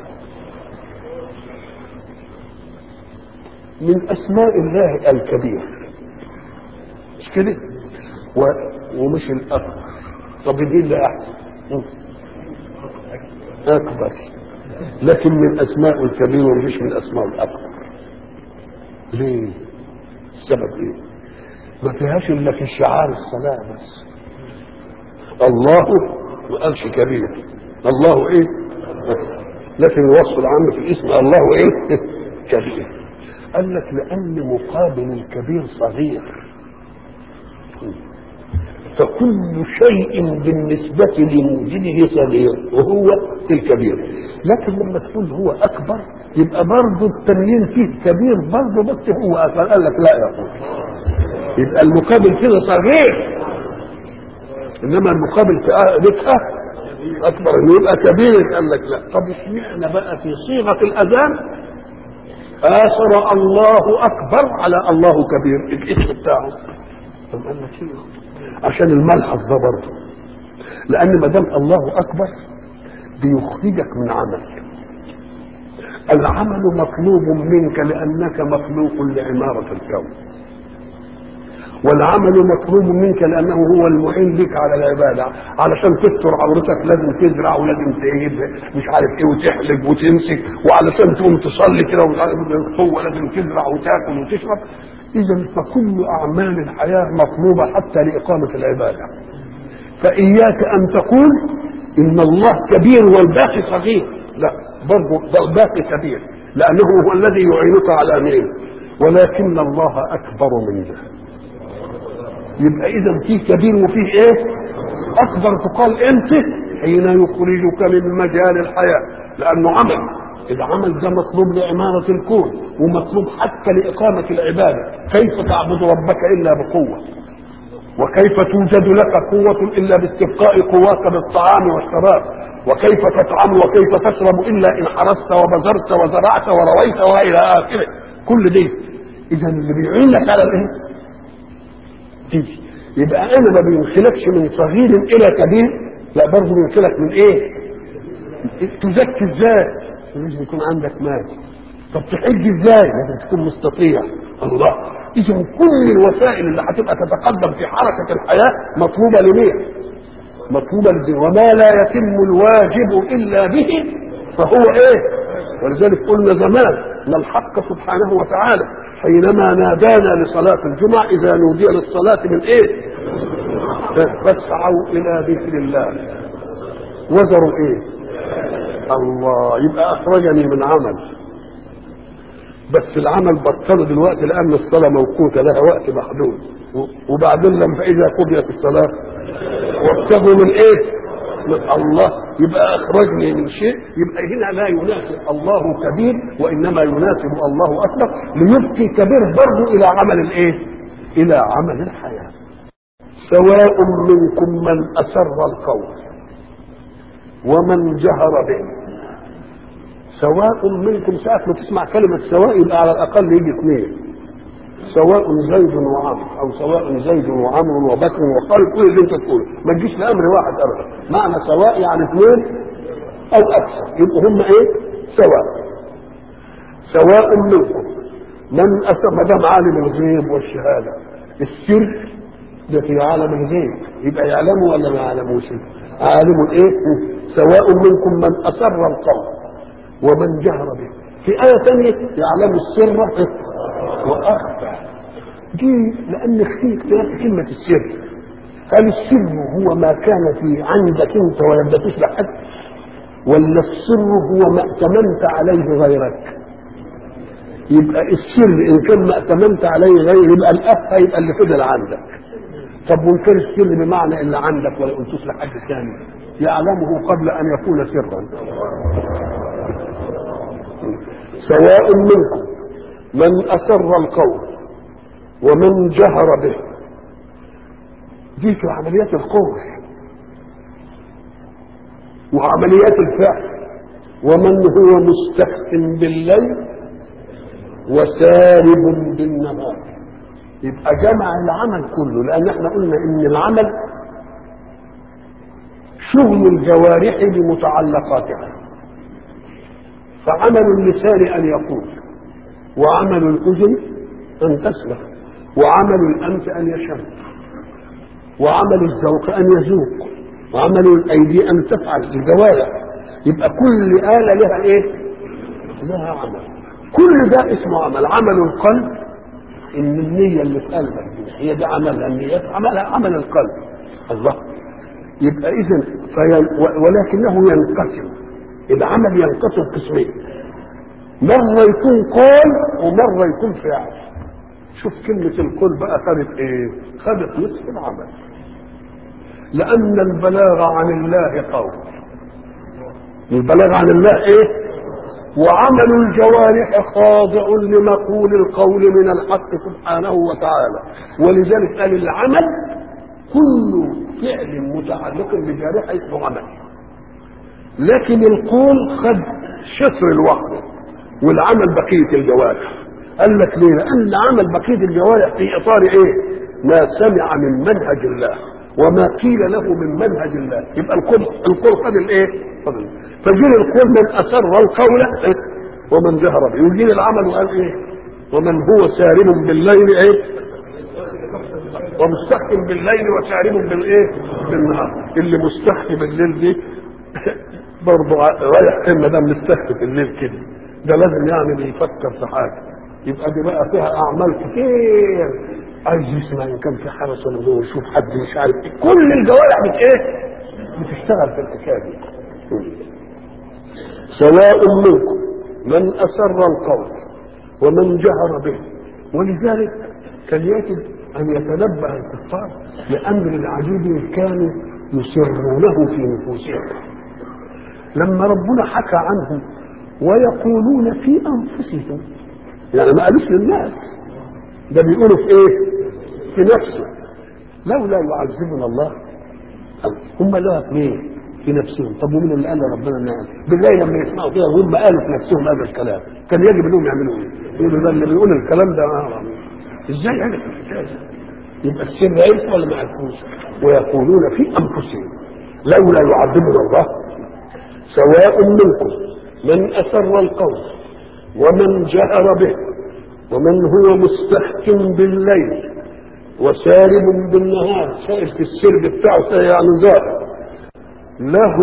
من اسماء الله الكبير مش كده و... ومش الاكبر طب دي اللي احسن اكبر لكن من اسماء الكبير ومش من اسماء الاكبر ليه السبب ايه ما فيهاش الا في شعار الصلاه بس الله ما قالش كبير الله ايه لكن الوصف العام في الاسم الله ايه كبير قال لك لان مقابل الكبير صغير فكل شيء بالنسبة لموجده صغير وهو الكبير لكن لما تقول هو أكبر يبقى برضه التنين فيه كبير برضه بس هو أكبر قال لك لا يقول يبقى المقابل كده صغير إنما المقابل في بيتها أكبر إنه يبقى كبير قال لك لا طب اشمعنى بقى في صيغة الأذان آثر الله أكبر على الله كبير الاسم بتاعه طب قال لك ايه عشان الملحظ ده برضه لان ما دام الله اكبر بيخرجك من عمل العمل مطلوب منك لانك مخلوق لعماره الكون والعمل مطلوب منك لانه هو المعين بك على العباده علشان تستر عورتك لازم تزرع ولازم تجيب مش عارف ايه وتحلب وتمسك وعلشان تقوم تصلي كده ومش عارف القوه لازم تزرع وتاكل وتشرب اذا فكل اعمال الحياه مطلوبه حتى لاقامه العباده فاياك ان تقول ان الله كبير والباقي صغير لا برضه ده الباقي كبير لانه هو الذي يعينك على امرين ولكن الله اكبر من ذلك يبقى اذا في كبير وفيه ايه اكبر تقال امتى حين يخرجك من مجال الحياه لانه عمل العمل ده مطلوب لعمارة الكون ومطلوب حتى لإقامة العبادة كيف تعبد ربك إلا بقوة وكيف توجد لك قوة إلا باستبقاء قواك بالطعام والشراب وكيف تطعم وكيف تشرب إلا إن حرست وبذرت وزرعت ورويت وإلى آخره كل دي إذا اللي بيعينك على الإيه؟ تيجي يبقى أنا ما بينخلكش من صغير إلى كبير لا برضه بينخلك من إيه؟ تزكي ازاي؟ لازم يكون عندك مال طب تحج ازاي؟ لازم تكون مستطيع الله اذا كل الوسائل اللي هتبقى تتقدم في حركه الحياه مطلوبه لمين؟ مطلوبه لدين وما لا يتم الواجب الا به فهو ايه؟ ولذلك قلنا زمان ان الحق سبحانه وتعالى حينما نادانا لصلاه الجمعه اذا نودي للصلاه من ايه؟ فاسعوا الى ذكر الله وذروا ايه؟ الله يبقى اخرجني من عمل بس العمل بطله دلوقتي لان الصلاه موقوته لها وقت محدود وبعدين لما فاذا قضيت الصلاه وابتغوا من ايه؟ من الله يبقى اخرجني من شيء يبقى هنا لا يناسب الله كبير وانما يناسب الله اكبر ليبقي كبير برضه الى عمل الايه؟ الى عمل الحياه سواء منكم من اسر القول ومن جهر به سواء منكم ساعة ما تسمع كلمة سواء يبقى على الأقل يجي اثنين سواء زيد وعمر أو سواء زيد وعمر وبكر وخالد كل اللي أنت تقوله ما تجيش لأمر واحد أبدا معنى سواء يعني اثنين أو أكثر يبقوا هم إيه؟ سواء سواء منكم من أسر ما دام عالم الغيب والشهادة السر ده في عالم الغيب يبقى يعلمه ولا ما يعلموش عالم ايه سواء منكم من اسر القول ومن جهر به في آية ثانية يعلم السر وأخفى دي لأن في اختلاف في كلمة السر هل السر هو ما كان في عندك أنت ولم تسلك حد ولا السر هو ما ائتمنت عليه غيرك يبقى السر إن كان ما ائتمنت عليه غيرك يبقى الأخفى يبقى اللي فضل عندك طب وإن كان السر بمعنى اللي عندك ولا قلتوش لحد ثاني يعلمه قبل أن يكون سرا سواء منكم من أسر القول ومن جهر به دي في عمليات القول وعمليات الفعل ومن هو مستخف بالليل وسارب بالنهار يبقى جمع العمل كله لان احنا قلنا ان العمل شغل الجوارح بمتعلقاتها فعمل اللسان ان يقول وعمل الاذن ان تسمع وعمل الانف ان يشم وعمل الذوق ان يذوق وعمل الايدي ان تفعل الجوارح يبقى كل آلة لها ايه؟ لها عمل كل ده اسمه عمل عمل القلب ان النية اللي في قلبك دي هي ده عملها النية عملها عمل القلب الله يبقى اذا في ولكنه ينقسم العمل ينقسم قسمين مرة يكون قول ومرة يكون فعل شوف كلمة القول بقى خدت ايه خدت نصف العمل لأن البلاغ عن الله قول البلاغ عن الله ايه وعمل الجوارح خاضع لمقول القول من الحق سبحانه وتعالى ولذلك قال العمل كل فعل متعلق بجارحة اسمه عمل لكن القول خد شطر الوحده والعمل بقيه الجوارح قال لك ليه؟ لان عمل بقيه الجوارح في اطار ايه؟ ما سمع من منهج الله وما قيل له من منهج الله يبقى القول القول خد الايه؟ خد فجيل القول من اسر القول ومن جهر به ويجيل العمل وقال ايه؟ ومن هو سارب بالليل ايه؟ ومستخدم بالليل وسارب بالايه؟ بالنهار اللي مستخدم بالليل دي برضه رايح ما دام مستخدم الليل كده ده لازم يعني يفكر في حاجه يبقى دي بقى فيها اعمال كتير عايز يسمع ان كان في حرس ولا هو يشوف حد مش عارف إيه. كل الجوارح بت ايه؟ بتشتغل في الحكايه دي سواء منكم من اسر القول ومن جهر به ولذلك كان يجب ان يتنبه الكفار لامر العجيب كانوا يسرونه في نفوسهم لما ربنا حكى عنهم ويقولون في انفسهم يعني ما قالوش للناس ده بيقولوا في ايه في نفسه لولا يعذبنا الله هم لها اثنين في نفسهم طب ومين اللي قال ربنا نعم بالله لما يسمعوا كده وهم قالوا في نفسهم هذا الكلام كان يجب انهم يعملوا ايه يقولوا ده اللي بيقول الكلام ده آه. ازاي عرف الحكايه يبقى السر عرف ولا ما عرفوش ويقولون في انفسهم لولا يعذبنا الله سواء منكم من أسر القول ومن جهر به ومن هو مستحكم بالليل وسارب بالنهار سائر في السرب بتاعه يعني ظاهر له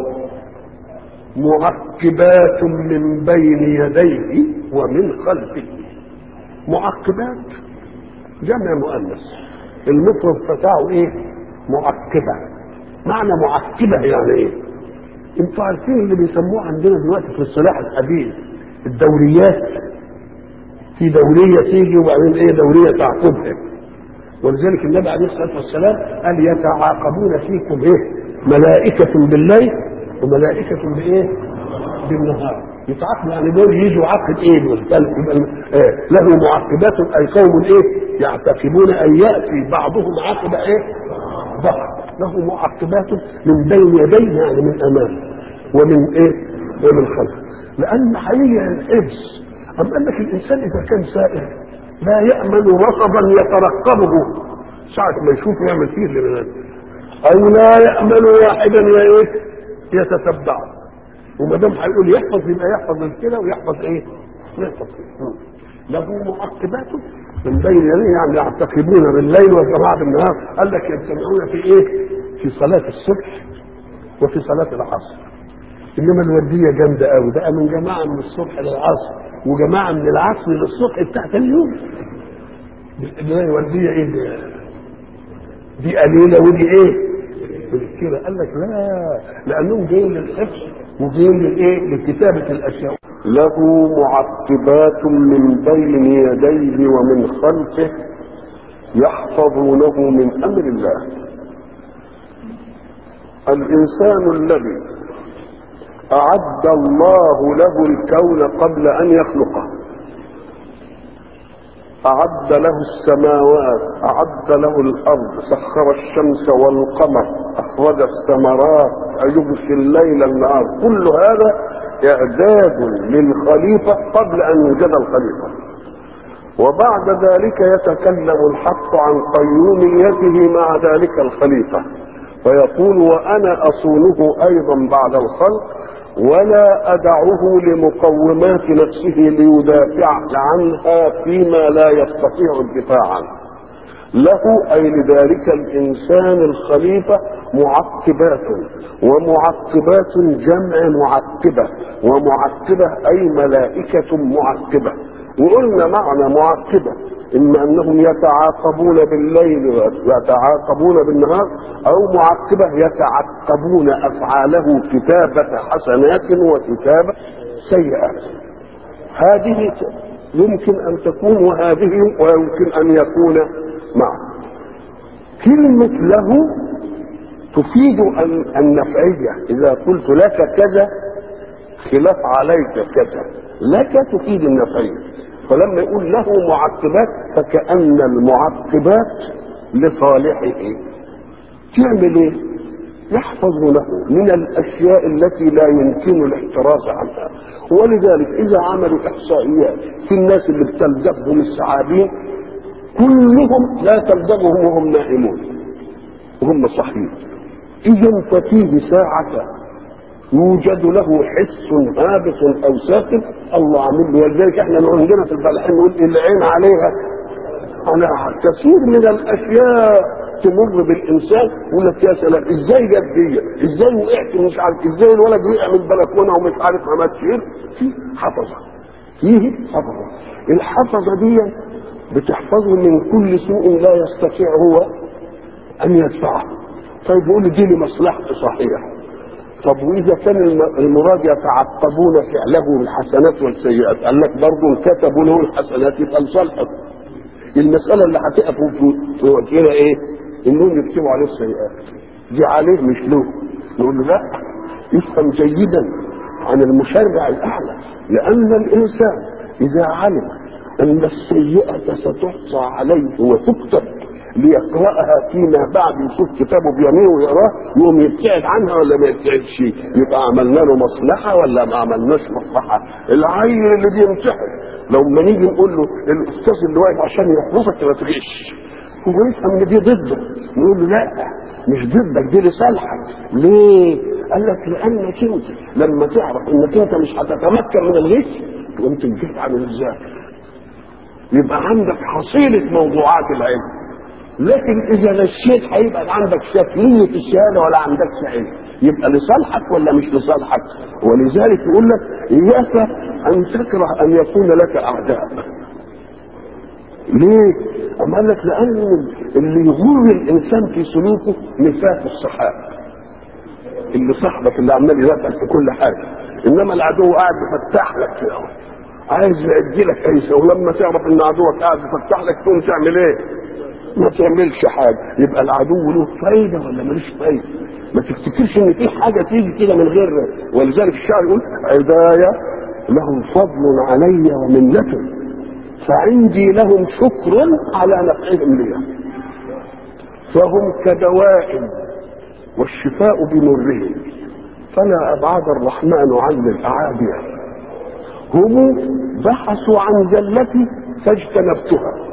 معقبات من بين يديه ومن خلفه معقبات جمع مؤنث المفرد بتاعه ايه معقبه معنى معقبه يعني ايه انتوا عارفين اللي بيسموه عندنا دلوقتي في الصلاح الحديث الدوريات في دوريه تيجي وبعدين ايه دوريه تعقبها ولذلك النبي عليه الصلاه والسلام قال يتعاقبون فيكم ايه ملائكه بالليل وملائكه بايه بالنهار يتعاقب يعني دول يجوا عقد ايه يبقى آه له معقبات اي قوم ايه يعتقبون ان ياتي بعضهم عقب ايه بعض له معقبات من بين يديه يعني من امامه ومن ايه ومن خلفه لان حقيقه الحفظ أم قال لك الإنسان إذا كان سائر لا يأمن رصدا يترقبه ساعة ما يشوفه يعمل فيه اللي من أو لا يأمن واحدا إيه يتتبعه وما دام هيقول يحفظ يبقى يحفظ كده ويحفظ إيه؟ يحفظ كده له معقبات من بين يديه يعني يعتقبون بالليل والجماعة بالنهار قال لك يجتمعون في إيه؟ في صلاة الصبح وفي صلاة العصر انما الورديه جامده قوي بقى من جماعه من الصبح للعصر وجماعه من العصر للصبح بتاعت اليوم دي الورديه ايه دي, دي قليله ودي ايه كده قال لك لا لانهم جايين للحفظ وجايين للايه لكتابه الاشياء له معقبات من بين يديه ومن خلفه يحفظونه من امر الله الانسان الذي أعد الله له الكون قبل أن يخلقه أعد له السماوات أعد له الأرض سخر الشمس والقمر أخرج الثمرات يغشي الليل النهار كل هذا إعداد للخليفة قبل أن يوجد الخليفة وبعد ذلك يتكلم الحق عن قيوميته مع ذلك الخليفة فيقول وأنا أصونه أيضا بعد الخلق ولا أدعه لمقومات نفسه ليدافع عنها فيما لا يستطيع الدفاع عنه له أي لذلك الإنسان الخليفة معقبات ومعقبات جمع معقبة ومعقبة أي ملائكة معقبة وقلنا معنى معقبة إما أنهم يتعاقبون بالليل ويتعاقبون بالنهار أو معقبة يتعقبون أفعاله كتابة حسنات وكتابة سيئات هذه يمكن أن تكون وهذه ويمكن أن يكون معا كلمة له تفيد النفعية إذا قلت لك كذا خلاف عليك كذا لك تفيد النفعية فلما يقول له معقبات فكأن المعقبات لصالحه تعمل ايه يحفظ له من الاشياء التي لا يمكن الاحتراز عنها ولذلك اذا عملوا احصائيات في الناس اللي بتلدغهم الثعابين كلهم لا تلدغهم وهم نائمون وهم صحيين اذا ففيه ساعه يوجد له حس هابط او ساكن الله عامل له ولذلك احنا عندنا في الفلاحين نقول العين عليها على كثير من الاشياء تمر بالانسان يقول لك يا سلام ازاي جت دي؟ ازاي وقعت مش عارف ازاي الولد وقع من البلكونه ومش عارف عمل ايه؟ في حفظه فيه حفظه الحفظه دي بتحفظه من كل سوء لا يستطيع هو ان يدفعه طيب يقول دي لمصلحته صحيح طب واذا كان المراد يتعقبون فعله الحسنات والسيئات قال لك برضه كتبوا له الحسنات يبقى لصالحه المساله اللي هتقفوا في وجهنا ايه؟ انهم يكتبوا عليه السيئات دي عليه مش له نقول له لا يفهم جيدا عن المشرع الاعلى لان الانسان اذا علم ان السيئه ستحصى عليه وتكتب ليقرأها فيما بعد يشوف كتابه بيمينه ويقراه يقوم يبتعد عنها ولا ما يبتعدش يبقى عملنا له مصلحة ولا ما عملناش مصلحة العيل اللي بيمتحن لو ما نيجي نقول له الأستاذ اللي واقف عشان يحفظك ما تغش هو يفهم ان دي ضده نقول له لا مش ضدك دي لصالحك ليه؟ قال لك لانك انت لما تعرف انك انت مش هتتمكن من الغش تقوم تنجح عن الذاكر يبقى عندك حصيلة موضوعات العلم لكن اذا نسيت هيبقى عندك شكلية الشهادة ولا عندكش علم يبقى لصالحك ولا مش لصالحك ولذلك يقول لك اياك ان تكره ان يكون لك اعداء ليه؟ أما قال لك لأن اللي يغر الإنسان في سلوكه نفاق الصحاب اللي صاحبك اللي عمال يدافع في كل حاجة إنما العدو قاعد يفتح لك كده عايز يأدي لك أيسة ولما تعرف إن عدوك قاعد يفتح لك تقوم تعمل إيه؟ ما تعملش حاجة يبقى العدو له فايدة ولا ملوش فايدة ما تفتكرش إن في حاجة تيجي كده من غير ولذلك الشاعر يقول عدايا لهم فضل علي ومنة فعندي لهم شكر على نفعهم لي فهم كدواء والشفاء بمرهم فلا أبعد الرحمن عن الأعادية هم بحثوا عن زلتي فاجتنبتها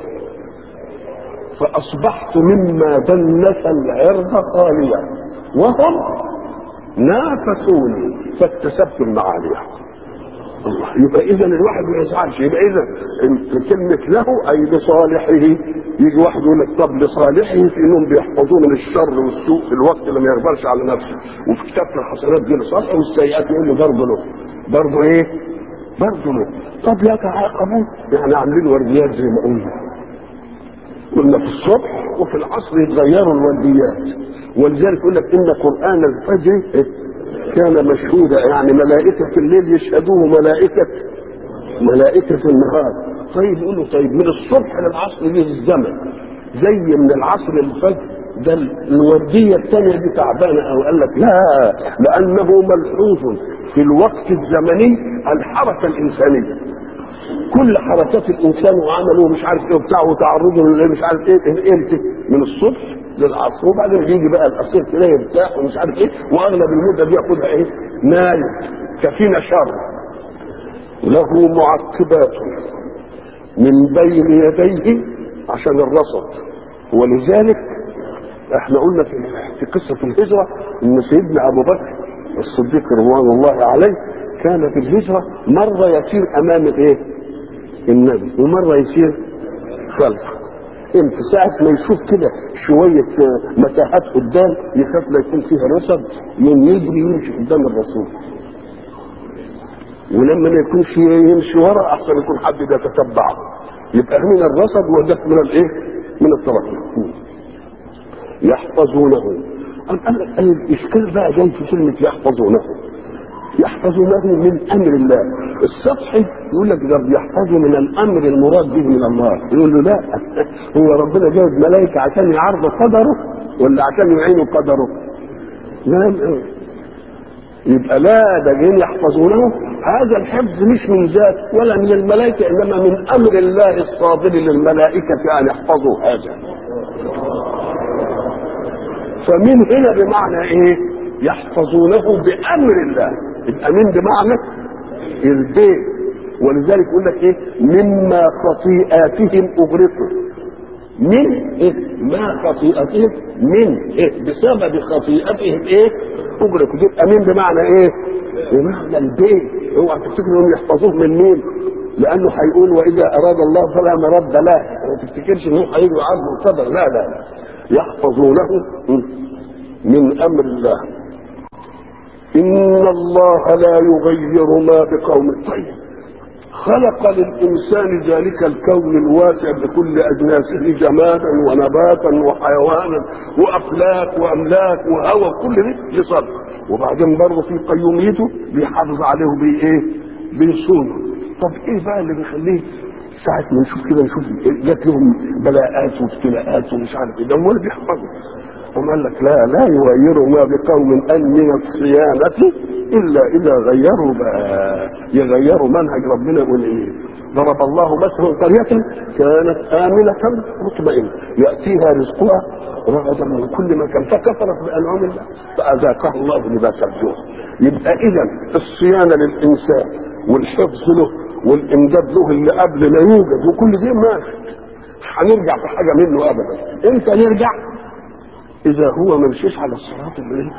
فأصبحت مما دنس العرض خاليا وهم نافسوني فاكتسبت المعاليه الله يبقى اذا الواحد ما يزعلش يبقى اذا كلمه له اي لصالحه يجي واحد يقول لك طب لصالحه في انهم بيحفظوه من الشر والسوء في الوقت اللي ما يقدرش على نفسه وفي كتابه الحسنات دي لصالحه والسيئات يقول له برضه له برضه ايه؟ برضه له طب يتعاقبون يعني عاملين ورديات زي ما قلنا قلنا في الصبح وفي العصر يتغيروا الورديات ولذلك يقول لك ان قران الفجر كان مشهودا يعني ملائكة الليل يشهدوه ملائكة ملائكة النهار طيب يقول له طيب من الصبح للعصر دي الزمن زي من العصر للفجر ده الوردية الثانية دي تعبانة أو قال لك لا لأنه ملحوظ في الوقت الزمني الحركة الإنسانية كل حركات الإنسان وعمله مش عارف إيه وبتاع وتعرضه مش عارف إيه إمتى من الصبح للعصر وبعدين بيجي بقى الاسير كده يرتاح ومش عارف ايه واغلب المده دي ياخدها ايه؟ نايم كفينا شر له معقبات من بين يديه عشان الرصد ولذلك احنا قلنا في في قصه الهجره ان سيدنا ابو بكر الصديق رضوان الله عليه كان في الهجره مره يسير امام الايه؟ النبي ومره يسير خلفه امتى ساعة ما يشوف كده شوية مساحات قدام يخاف لا يكون فيها رصد يوم يجري يمشي قدام الرسول ولما ما يكونش يمشي ورا احسن يكون حد يتتبعه يبقى من الرصد وده من الايه؟ من الترقي يحفظونه أم قال لك الاشكال بقى جاي في كلمة يحفظونه يحفظونه من امر الله السطحي يقول لك ده بيحفظه من الامر المراد به من الله يقول له لا هو ربنا جايب ملائكه عشان يعرض قدره ولا عشان يعينوا قدره لا يبقى لا ده جايين يحفظونه هذا الحفظ مش من ذات ولا من الملائكه انما من امر الله الصادر للملائكه ان يحفظوا هذا فمن هنا بمعنى ايه يحفظونه بامر الله يبقى من بمعنى البيت ولذلك يقول لك ايه مما خطيئاتهم اغرقوا من إيه؟ ما خطيئتهم من إيه؟ بسبب خطيئتهم ايه اغرقوا تبقى من بمعنى ايه بمعنى البيت اوعى تفتكروا انهم يحفظوه من مين لانه هيقول واذا اراد الله فلا مرد له ما تفتكرش انه هيجي عدل القدر لا لا يحفظونه من امر الله ان الله لا يغير ما بقوم طيب خلق للإنسان ذلك الكون الواسع بكل أجناسه جمادا ونباتا وحيوانا وأفلاك وأملاك وهوى كل ده لصالح وبعدين برضه في قيوميته بيحافظ عليه بإيه؟ بيصونه طب إيه بقى اللي بيخليه ساعة ما نشوف كده نشوف جات لهم بلاءات وابتلاءات ومش عارف ايه ده هو اللي بيحفظه هم قال لك لا لا يغيروا ما بقوم ان من الصيانه الا اذا غيروا بقى يغيروا منهج ربنا يقول ايه ضرب الله مثلا قرية كانت آمنة مطمئنة يأتيها رزقها رغدا من كل مكان فكفرت بأنعم الله فأذاقها الله لباس الجوع يبقى إذا الصيانة للإنسان والحفظ له والإمداد له اللي قبل لا يوجد وكل ده ماشي مش هنرجع في حاجة منه أبدا إمتى نرجع؟ إذا هو ما مشيش على الصراط اللي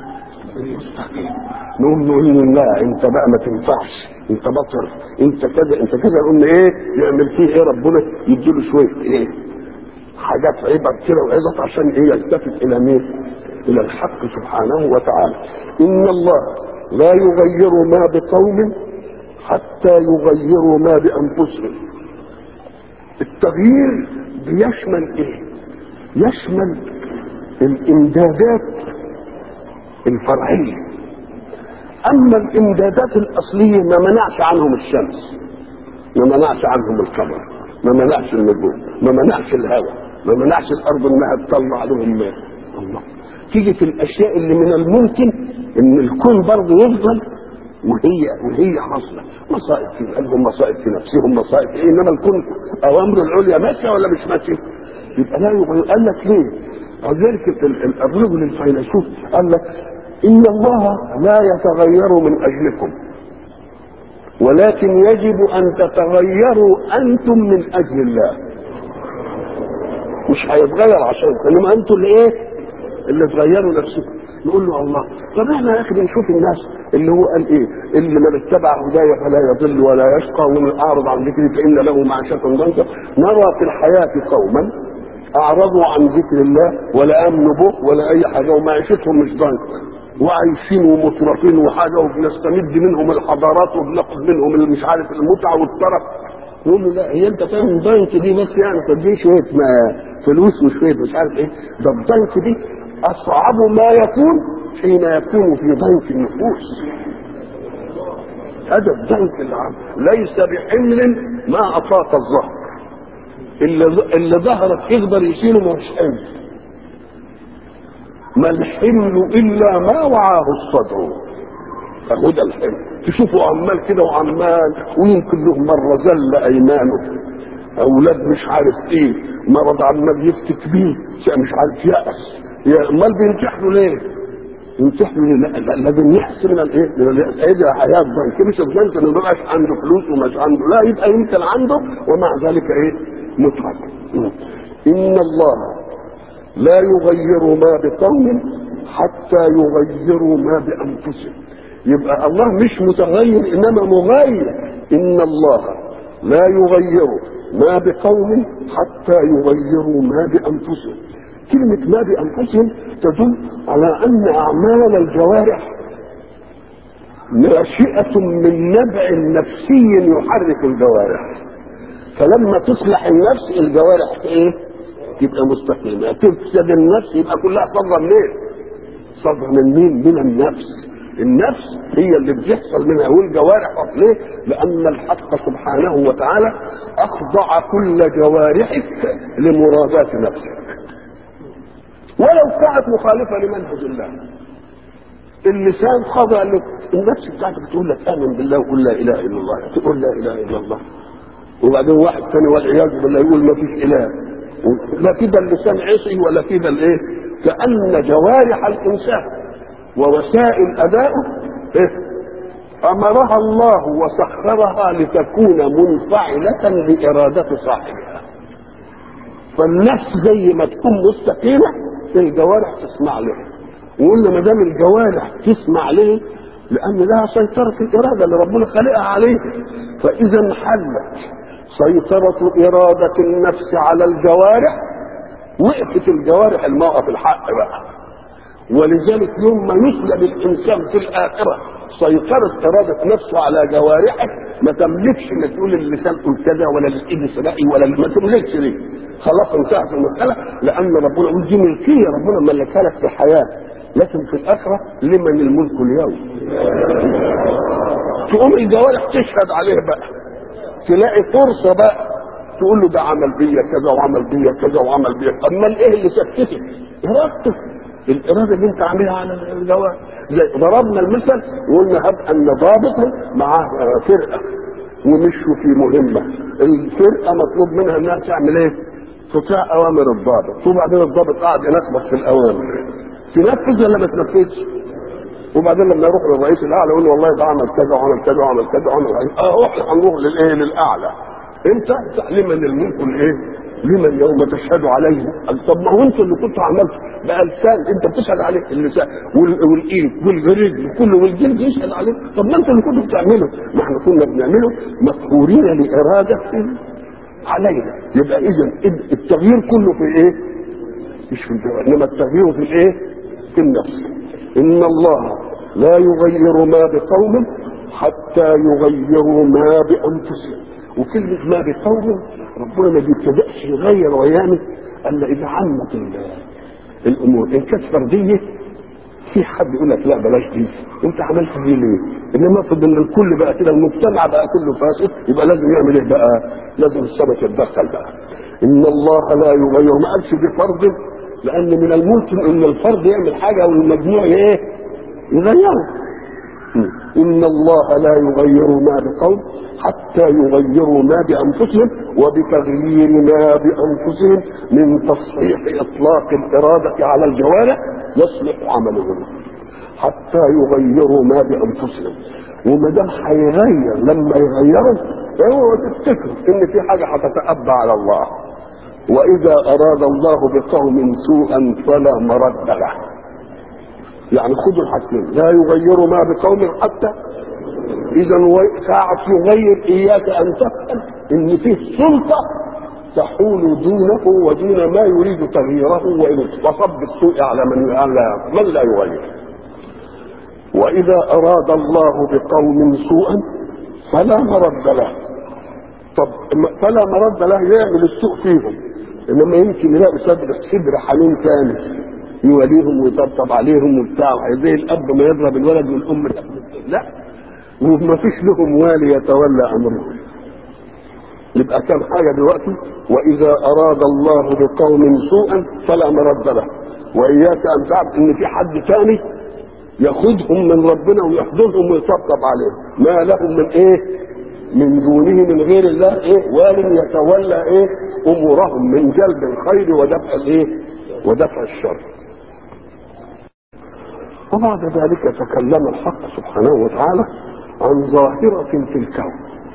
المستقيم نقوم نقول له لا انت بقى ما تنفعش انت بطل انت كذا انت كذا قلنا ايه يعمل فيه ايه ربنا يديله شويه ايه حاجات عبر كده وعظت عشان ايه يلتفت الى مين الى الحق سبحانه وتعالى ان الله لا يغير ما بقوم حتى يغيروا ما بانفسهم التغيير بيشمل ايه يشمل الامدادات الفرعيه اما الامدادات الاصليه ما منعش عنهم الشمس ما منعش عنهم القمر ما منعش النجوم ما منعش الهواء ما منعش الارض انها تطلع لهم ماء الله تيجي في الاشياء اللي من الممكن ان الكون برضه يفضل وهي وهي حاصله مصائب في قلبهم مصائب في نفسهم مصائب في إيه؟ انما الكون اوامره العليا ماشيه ولا مش ماشيه؟ يبقى لا يغير قال لك ليه؟ ولذلك الرجل الفيلسوف قال لك ان الله لا يتغير من اجلكم ولكن يجب ان تتغيروا انتم من اجل الله مش هيتغير عشانكم انما انتم اللي ايه اللي تغيروا نفسكم نقول له الله طب احنا يا اخي بنشوف الناس اللي هو قال ايه اللي من اتبع هدايا فلا يضل ولا يشقى ومن اعرض عن ذكري فان له معيشه ضنكا نرى في الحياه قوما اعرضوا عن ذكر الله ولا امنوا به ولا اي حاجه ومعيشتهم مش ضنكا وعايشين ومترفين وحاجه وبنستمد منهم الحضارات وبناخد منهم اللي مش عارف المتعه والطرف نقول له لا هي انت فاهم البنك دي بس يعني تديه شويه ما فلوس وشويه مش عارف ايه ده البنك دي اصعب ما يكون حين يكون في ضيق النفوس هذا الضيق العام ليس بحمل ما اطاق الظهر اللي اللي ظهرك يقدر يشيله مش حمل ما الحمل الا ما وعاه الصدر فهو ده الحمل تشوفوا عمال كده وعمال ويمكن له مره زل ايمانه اولاد مش عارف ايه مرض عمال يفتك بيه مش عارف يأس يا امال بينجح له ليه؟ ينجح له ليه؟ لازم يحسن من الايه؟ من اليأس هي حياه البنك مش البنك ما بقاش عنده فلوس ومش عنده لا يبقى يمكن عنده ومع ذلك ايه؟ متعب ان الله لا يغير ما بقوم حتى يغيروا ما بانفسهم يبقى الله مش متغير انما مغير ان الله لا يغير ما بقوم حتى يغيروا ما بانفسهم كلمة ما بأنفسهم تدل على أن أعمال الجوارح ناشئة من نبع نفسي يحرك الجوارح فلما تصلح النفس الجوارح ايه؟ تبقى مستقيمة تفسد النفس يبقى كلها صدر منين؟ صدر من مين؟ من النفس النفس هي اللي بيحصل منها والجوارح ليه؟ لأن الحق سبحانه وتعالى أخضع كل جوارحك لمرادات نفسك ولو كانت مخالفة لمنهج الله اللسان خضع لك النفس بتاعتك بتقول لك امن بالله وقول لا اله الا الله تقول لا اله الا الله وبعدين واحد ثاني والعياذ بالله يقول ما فيش اله لا كده اللسان عصي ولا كده الايه كان جوارح الانسان ووسائل ادائه إيه؟ امرها الله وسخرها لتكون منفعله باراده صاحبها فالنفس زي ما تكون مستقيمه الجوارح تسمع له وقلنا ما دام الجوارح تسمع ليه لان لها سيطره الاراده اللي ربنا خلقها عليه فاذا انحلت سيطره اراده النفس على الجوارح وقفت الجوارح الموقف الحق بقى ولذلك يوم ما يسلب الانسان في الاخره سيطره اراده نفسه على جوارحه ما تملكش ان تقول اللسان قول كذا ولا الايد سرقي ولا ما تملكش دي خلاص انتهت المساله لان ربنا يقول دي ملكيه ربنا ملكها لك في الحياه لكن في الاخره لمن الملك اليوم تقوم الجوارح تشهد عليه بقى تلاقي فرصه بقى تقول له ده عمل بيا كذا وعمل بيا كذا وعمل بيا امال ايه اللي سكتك ارادتك الاراده اللي انت عاملها على الجوارح زي ضربنا المثل وقلنا هب ان ضابطا مع فرقه ومشوا في مهمه الفرقه مطلوب منها انها تعمل ايه؟ تطيع اوامر الضابط وبعدين الضابط قاعد يلخبط في الاوامر تنفذ ولا ما تنفذش؟ وبعدين لما يروح للرئيس الاعلى يقول له والله ده عمل كذا وعمل كذا وعمل كذا وعمل كذا اه احنا هنروح للايه؟ للاعلى انت تعليما الملك الايه؟ لمن يوم تشهد عليه قال طب ما هو انتوا اللي كنتوا عملتوا بقى لسان انت بتشهد عليه اللسان وال- والايد والرجل وكله والجلد يشهد عليه طب ما انتوا اللي كنتوا بتعملوا ما احنا كنا بنعمله مقهورين لاراده علينا يبقى اذا التغيير كله في ايه؟ مش في الجوع انما التغيير في الايه؟ في النفس ان الله لا يغير ما بقوم حتى يغيروا ما بانفسهم وكلمه ما بقوم ربنا ما بيبتدأش يغير ويعمل الا اذا عمت ال- الامور ان كانت فرديه في حد يقول لك لا بلاش دي انت عملت دي ليه؟ انما افرض ان الكل بقى كده المجتمع بقى كله فاسد يبقى لازم يعمل ايه بقى؟ لازم السمك يتدخل بقى. ان الله لا يغير ما قالش بفرض لان من الممكن ان الفرد يعمل حاجه والمجموع ايه؟ يغيره. ان الله لا يغير ما بقوم حتى يغيروا ما بانفسهم وبتغيير ما بانفسهم من تصحيح اطلاق الاراده على الجوارح يصلح عملهم حتى يغيروا ما بانفسهم وما دام هيغير لما يغيروا اوعوا تفتكروا ان في حاجه هتتأبى على الله واذا اراد الله بقوم سوءا فلا مرد له يعني خذوا الحاجتين لا يغيروا ما بقوم حتى اذا ساعة يغير اياك ان تفهم ان فيه سلطة تحول دونه ودون ما يريد تغييره وان وصب السوء على من على من لا يغير واذا اراد الله بقوم سوءا فلا مرد له طب فلا مرد له يعمل السوء فيهم انما يمكن يلاقي صدر صدر حنين تاني يوليهم ويطبطب عليهم وبتاع زي الاب ما يضرب الولد والام لا وما فيش لهم والي يتولى امرهم يبقى كان حاجه دلوقتي واذا اراد الله بقوم سوءا فلا مرد له واياك ان تعرف ان في حد ثاني ياخذهم من ربنا ويحضنهم ويطبطب عليهم ما لهم من ايه من دونه من غير الله ايه وال يتولى ايه امورهم من جلب الخير ودفع الايه ودفع الشر وبعد ذلك تكلم الحق سبحانه وتعالى عن ظاهرة في الكون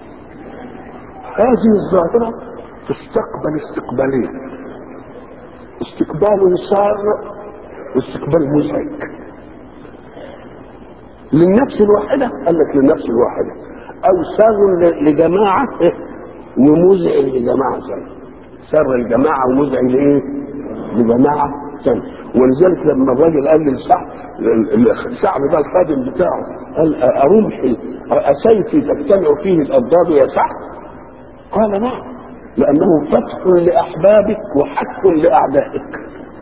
هذه الظاهرة تستقبل استقبالين استقبال سار واستقبال مزعج للنفس الواحدة قال لك للنفس الواحدة أو سار لجماعة ومزعج لجماعة ثانية سر الجماعة ومزعج لإيه؟ لجماعة ثانية ولذلك لما الراجل قال للسعد السعد ده الخادم بتاعه قال أرمحي أسيفي تجتمع فيه الأضداد يا سعد قال نعم لأنه فتح لأحبابك وحك لأعدائك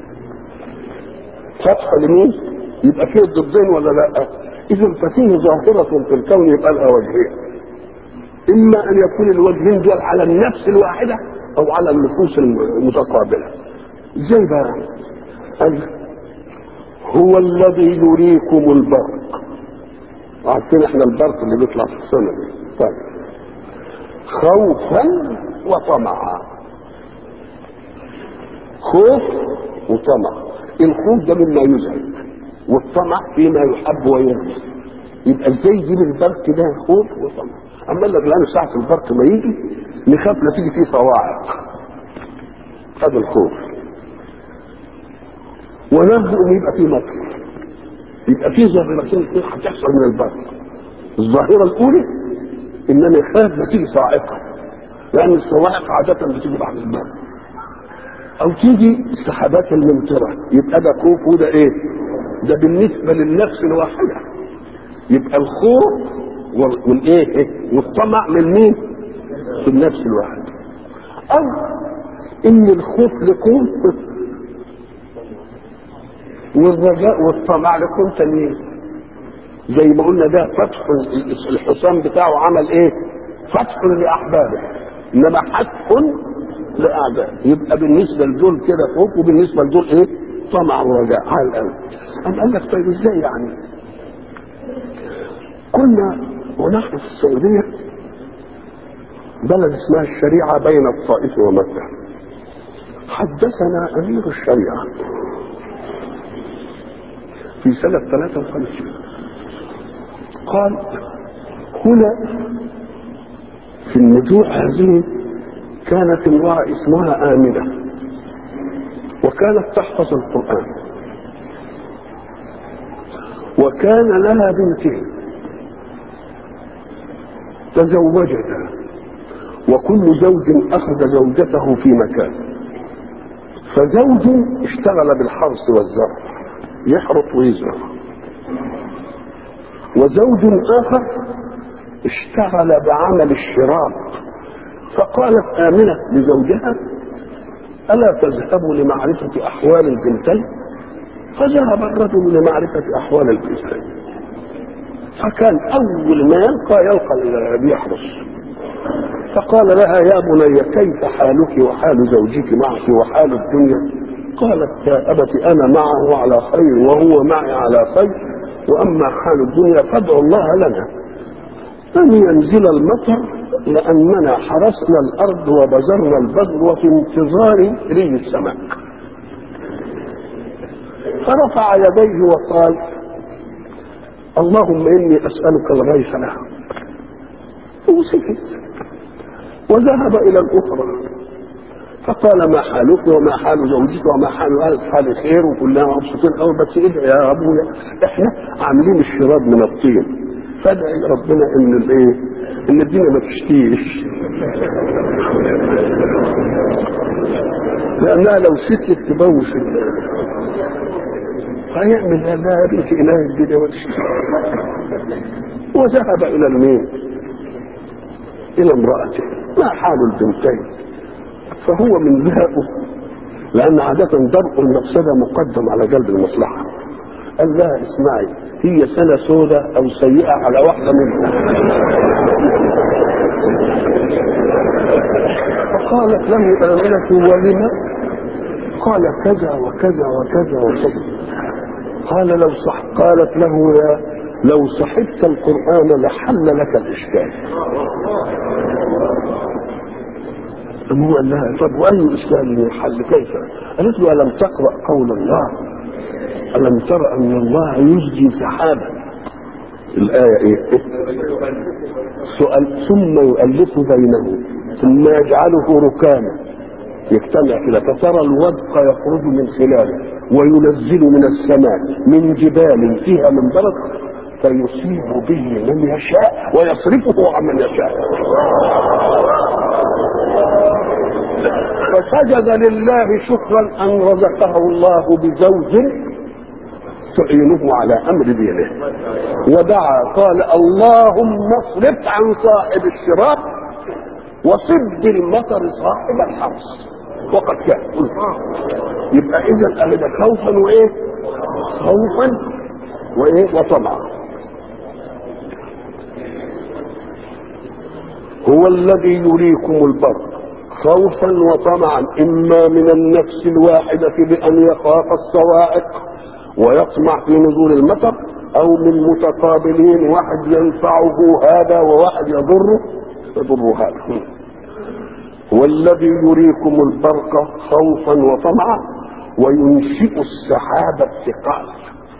فتح لمين؟ يبقى فيه الضدين ولا لا؟ إذا ففيه ظاهرة في الكون يبقى لها وجهين إما أن يكون الوجهين دول على النفس الواحدة أو على النفوس المتقابلة ازاي بقى؟ قال هو الذي يريكم البرق عارفين احنا البرق اللي بيطلع في السنة دي طيب خوفا وطمعا خوف وطمع الخوف ده مما يزعج والطمع فيما يحب ويرضى يبقى ازاي يجيب البرق ده خوف وطمع اما لك الان ساعة البرق ما يجي نخاف لا تيجي فيه صواعق هذا الخوف ونرجو ان يبقى فيه مطر يبقى فيه ظاهرتين اثنين هتحصل من البرق الظاهرة الأولى إن أنا خاف ما تيجي صاعقة لأن الصواعق عادة بتيجي بعد البرق أو تيجي السحابات الممطرة يبقى ده خوف وده إيه؟ ده بالنسبة للنفس الواحدة يبقى الخوف من إيه؟ والطمع من مين؟ في النفس الواحدة أو إن الخوف لكم والرجاء والطمع لكم تانيين زي ما قلنا ده فتح الحصان بتاعه عمل ايه فتح لاحبابه انما حتف لاعدائه يبقى بالنسبه لدول كده خوف وبالنسبه لدول ايه طمع ورجاء على الان أم قال لك طيب ازاي يعني كنا ونحن في السعوديه بلد اسمها الشريعه بين الطائف ومكه حدثنا امير الشريعه في سنة 53 قال هنا في النجوع هذه كانت امرأة اسمها آمنة وكانت تحفظ القرآن وكان لها بنتين تزوجتا وكل زوج أخذ زوجته في مكان فزوج اشتغل بالحرث والزرع يحرث ويزرع وزوج آخر اشتغل بعمل الشراء فقالت آمنة لزوجها ألا تذهب لمعرفة أحوال البنتين فذهب الرجل لمعرفة أحوال البنتين فكان أول ما يلقى يلقى بيحرص فقال لها يا بني كيف حالك وحال زوجك معك وحال الدنيا قالت يا أبت أنا معه على خير وهو معي على خير وأما حال الدنيا فادعوا الله لنا أن ينزل المطر لأننا حرسنا الأرض وبزرنا البذر وفي انتظار ري السماء فرفع يديه وقال اللهم إني أسألك الغيث لها وسكت وذهب إلى الأخرى فقال ما حالك وما حال زوجك وما حال أهلك حال خير وكلنا مبسوطين قوي بس ادعي يا ابويا احنا عاملين الشراب من الطين فادعي ربنا ان الايه ان الدنيا ما تشتيش لانها لو ستت تبوش فيعمل لا يا بنت اله الدنيا ما تشتيش وذهب الى المين الى امراته ما حال البنتين فهو من ذهبه لأن عادة درء المفسدة مقدم على جلب المصلحة قال لها اسمعي هي سنة سودة أو سيئة على واحدة منها فقالت له آمنة ولم قال كذا وكذا وكذا وكذا قال لو صح قالت له يا لو صحبت القرآن لحل لك الإشكال هو قال لها طب واي اشكال يحل كيف؟ قالت له الم تقرا قول الله؟ الم ترى ان الله يزجي سحابا؟ الايه ايه؟ سؤال ثم يؤلف بينه ثم يجعله ركاما يجتمع كده فترى الودق يخرج من خلاله وينزل من السماء من جبال فيها من برد فيصيب به من يشاء ويصرفه عن من يشاء فسجد لله شكرا ان رزقه الله بزوج تعينه على امر دينه ودعا قال اللهم اصرف عن صاحب الشراب وصد المطر صاحب الحرث وقد كان يبقى اذا اهل خوفا وايه خوفا وايه وطمعا هو الذي يريكم البر خوفا وطمعا اما من النفس الواحده بان يخاف الصواعق ويطمع في نزول المطر او من متقابلين واحد ينفعه هذا وواحد يضره يضر هذا هو الذي يريكم البرق خوفا وطمعا وينشئ السحاب الثقال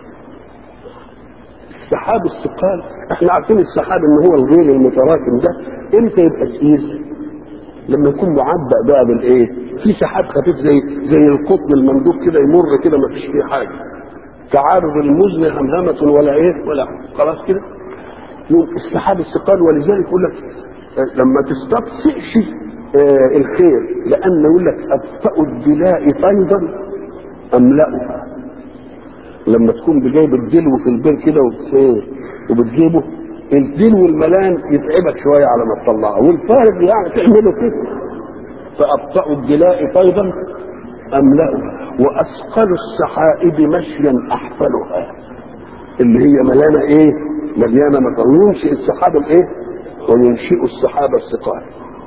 السحاب الثقال احنا عارفين السحاب ان هو الغير المتراكم ده امتى يبقى تقيل لما يكون معبأ بقى بالايه في سحاب خفيف زي زي القطن الممدود كده يمر كده ما فيش فيه حاجه كعارض المزن همهمة ولا ايه ولا خلاص كده السحاب الثقال ولذلك يقول لك لما تستبصئش آه الخير لان يقول لك ابطأ الدلاء فيضا املأها لما تكون بجايب الدلو في البير كده وبتجيبه الدلو الملان يتعبك شويه على ما تطلعه والفارغ يعني تعمله كده فابطأ الدلاء فيضا املأها واثقل السحائب مشيا احفلها اللي هي ملانه ايه مليانه مطر وينشئ السحاب الايه وينشئ السحاب الثقال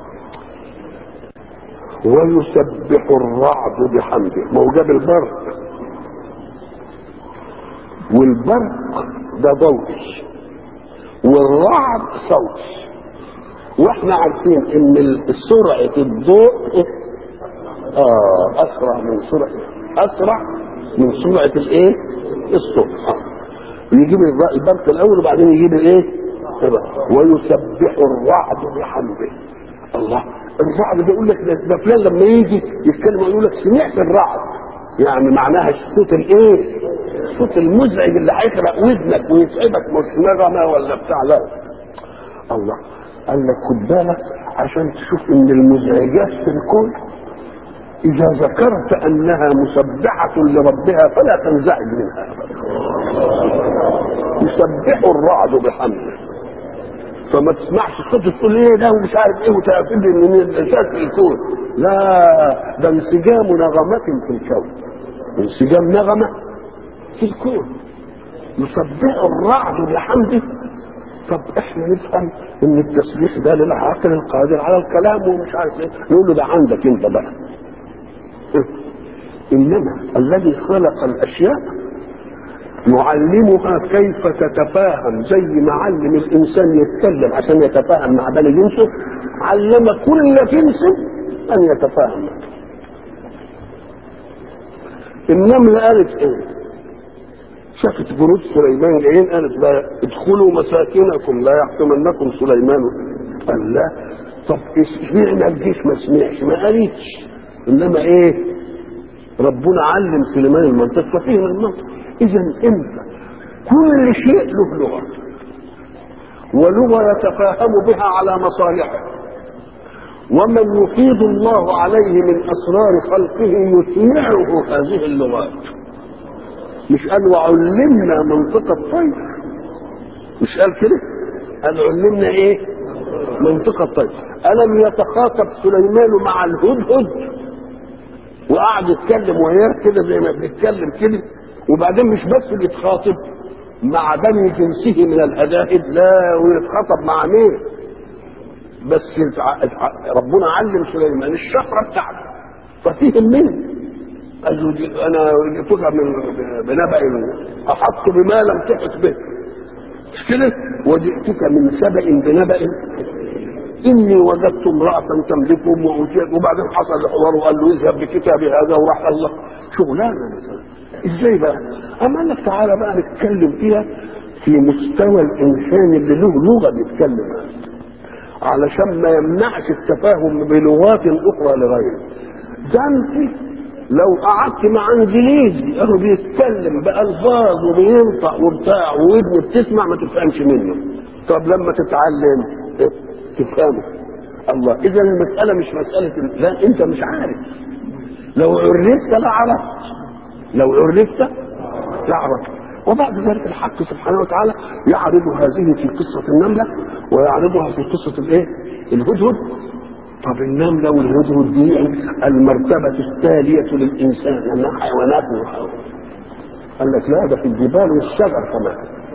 ويسبح الرعد بحمده ما هو جاب البرق والبرق ده ضوئي والرعد صوتي واحنا عارفين ان سرعه الضوء اه اسرع من سرعه اسرع من سرعه الايه الصوت آه. يجيب البرق الاول وبعدين يجيب الايه ويسبح الرعد بحمده الله الرعد ده يقول لك ده, ده فلان لما يجي يتكلم يقول لك سمعت الرعد يعني معناها الصوت الايه؟ الصوت المزعج اللي هيخرق ودنك ويتعبك مش نغمه ولا بتاع لا الله قال لك خد بالك عشان تشوف ان المزعجات في الكون اذا ذكرت انها مسبحه لربها فلا تنزعج منها يسبح الرعد بحمده فما تسمعش صوت تقول ايه ده ومش عارف ايه وتقفل ان الانسان في الكون لا ده انسجام نغمة في الكون انسجام نغمة في الكون يسبح الرعد بحمده طب احنا نفهم ان التسبيح ده للعاقل القادر على الكلام ومش عارف ايه نقول له ده عندك انت بقى انما الذي خلق الاشياء يعلمها كيف تتفاهم زي ما علم الانسان يتكلم عشان يتفاهم مع بني جنسه علم كل جنس ان يتفاهم النملة قالت ايه شافت جنود سليمان جايين قالت لا ادخلوا مساكنكم لا يحكمنكم سليمان قال لا طب اشمعنى الجيش ما سمعش ما قالتش انما ايه ربنا علم سليمان المنطق ففهم المنطق اذا انت كل شيء له لغه ولغه يتفاهم بها على مصالحه ومن يفيض الله عليه من اسرار خلقه يسمعه هذه اللغات مش قال وعلمنا منطق الطير مش قال كده قال علمنا ايه منطق الطير الم يتخاطب سليمان مع الهدهد وقعد يتكلم وياه كده زي ما بنتكلم كده وبعدين مش بس بيتخاطب مع بني جنسه من الهدائد لا ويتخاطب مع مين بس ربنا علم سليمان الشفره بتاعته ففهم منه قال له انا جئتك من بنبأ احط بما لم تحط به مش كده وجئتك من سبأ بنبأ اني وجدت امرأة تملكهم وأوتيت وبعدين حصل الحوار وقال له اذهب بكتابي هذا وراح الله شغلانه مثلا ازاي بقى؟ اما قال لك تعالى بقى نتكلم فيها في مستوى الانسان اللي له لغه بيتكلم علشان ما يمنعش التفاهم بلغات اخرى لغيره ده انت لو قعدت مع انجليزي اهو بيتكلم بالفاظ وبينطق وبتاع وودن بتسمع ما تفهمش منه طب لما تتعلم تفهمه الله اذا المساله مش مساله لا انت مش عارف لو عرفت لعرفت لو عرفت لعرفت وبعد ذلك الحق سبحانه وتعالى يعرض هذه في قصة النملة ويعرضها في قصة الايه؟ الهدهد طب النملة والهدهد دي المرتبة التالية للإنسان أنها حيوانات وحيوانات قال لك لا ده في الجبال والشجر كمان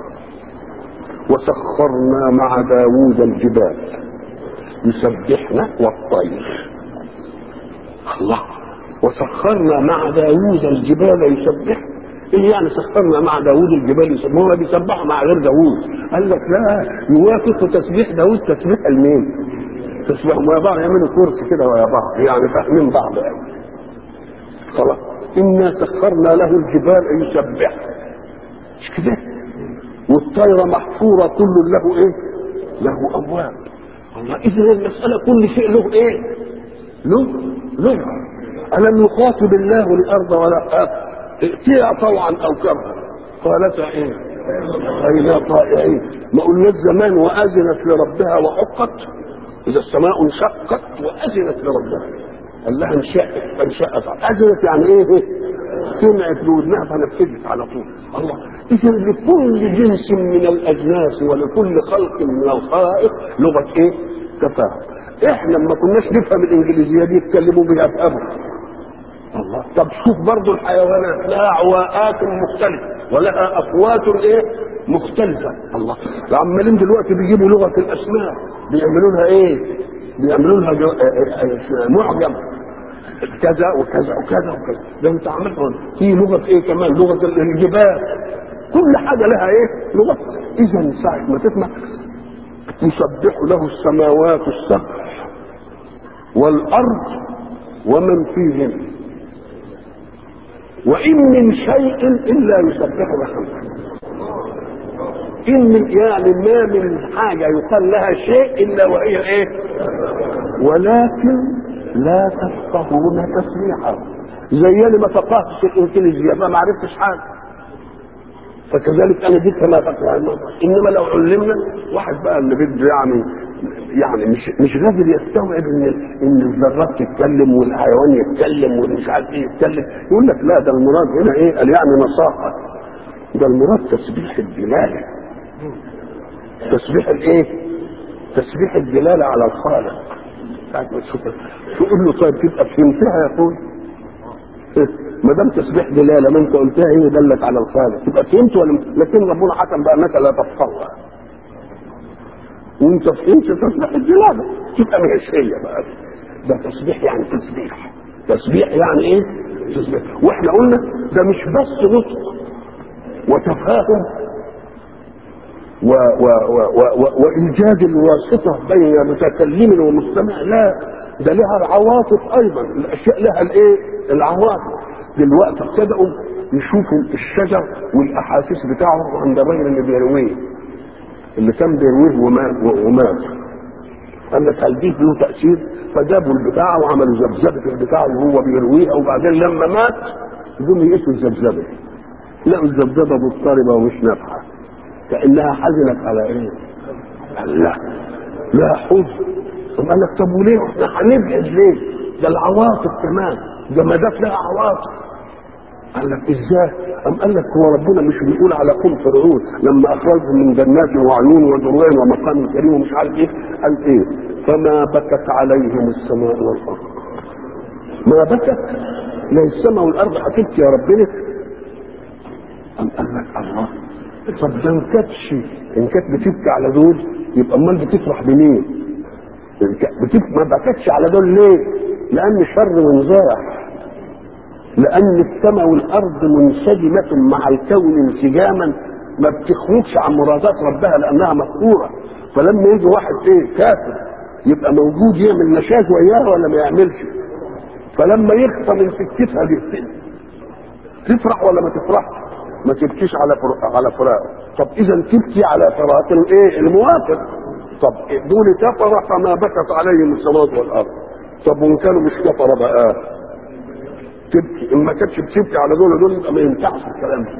وسخرنا مع داوود الجبال يسبحنا والطير الله وسخرنا مع داوود الجبال يسبح ايه يعني سخرنا مع داوود الجبال يسبح هو بيسبحوا مع غير داوود قال لك لا يوافق تسبيح داوود تسبيح المين تسبيح ويا بعض يعملوا كورس كده ويا بعض يعني فاهمين بعض قوي خلاص انا سخرنا له الجبال يسبح مش كده والطير محفوره كل له ايه له ابواب الله اذا المساله كل شيء له ايه له له ألم يخاطب الله الأرض ولا خاطب ائتيها طوعا أو كرها قالتا إيه أين طائعين ما قلنا زمان وأذنت لربها وحقت إذا السماء انشقت وأذنت لربها قال لها انشقت فانشقت أذنت يعني إيه سمعت بودنها فنفذت على طول الله إذا لكل جنس من الأجناس ولكل خلق من الخلائق لغة إيه؟ تفاهم احنا ما كناش نفهم الانجليزيه دي يتكلموا بها افهمها الله طب شوف برضو الحيوانات لها عواءات مختلفه ولها اصوات ايه مختلفه الله عمالين دلوقتي بيجيبوا لغه الاسماء بيعملوا لها ايه بيعملوا لها جو... معجم كذا وكذا وكذا وكذا ده انت عملت في لغه ايه كمان لغه الجبال كل حاجه لها ايه لغه اذا ساعه ما تسمع يسبح له السماوات السبع والارض ومن فيهن وان من شيء الا يسبح بحمده ان من يعني ما من حاجه يقال لها شيء الا وهي ايه ولكن لا تفقهون تسبيحه زي انا ما فقهتش الانجليزيه فما عرفتش حاجه فكذلك انا دي كما فقه انما لو علمنا واحد بقى اللي بده يعني يعني مش مش قادر يستوعب ان ان الذرات تتكلم والحيوان يتكلم والمش عارف ايه يتكلم يقول لك لا ده المراد هنا ايه قال يعني نصاحه ده المراد تسبيح الدلاله تسبيح الايه؟ تسبيح الدلاله على الخالق ساعة ما تشوف تقول له طيب تبقى فهمتها يا اخوي ما دام تسبيح دلاله ما انت قلتها هي دلت على الخالق تبقى فهمت ولا لكن ربنا حكم بانك لا تفقهها وانت فهمت تسبيح الدلاله تبقى مش هي بقى ده تسبيح يعني تسبيح تسبيح يعني ايه؟ تسبيح واحنا قلنا ده مش بس نطق وتفاهم و و و و و وايجاد الواسطه بين متكلم ومستمع لا ده لها العواطف ايضا الاشياء لها الايه؟ العواطف دلوقتي ابتدأوا يشوفوا الشجر والاحاسيس بتاعه عند الراجل اللي بيرويه اللي كان بيرويه ومات ومات قال لك هل دي له تاثير فجابوا البتاع وعملوا ذبذبه البتاع وهو بيرويها وبعدين لما مات يقوم يقيسوا الذبذبه لقوا الذبذبه مضطربه ومش نافعه كانها حزنت على ايه؟ قال لا لا حزن ثم قال لك طب وليه احنا هنبعد ليه؟ ده العواطف كمان ده ما دام لها عواطف قال لك ازاي؟ قام قال لك هو ربنا مش بيقول على قوم فرعون لما اخرجهم من جنات وعيون وذرين ومقام كريم ومش عارف ايه قال ايه؟ فما بكت عليهم السماء والارض. ما بكت لا السماء والارض هتبكي يا ربنا قام قال لك الله طب ده ان كانتش ان كانت بتبكي على دول يبقى امال بتفرح بمين؟ بتبكي ما بكتش على دول ليه؟ لان شر ونزاع لان السماء والارض منسجمه مع الكون انسجاما ما بتخرجش عن مرادات ربها لانها مقهوره فلما يجي واحد ايه كافر يبقى موجود يعمل نشاز وياه ولا ما يعملش فلما يخفى من سكتها دي تفرح ولا ما تفرحش ما تبكيش على فر... على فراقه طب اذا تبكي على فراق الايه الموافق طب دول كفر فما بكت عليهم السماوات والارض طب وان كانوا مش كفر بقى تبكي ان ما كانتش بتبكي على دول دول يبقى ما ينفعش الكلام ده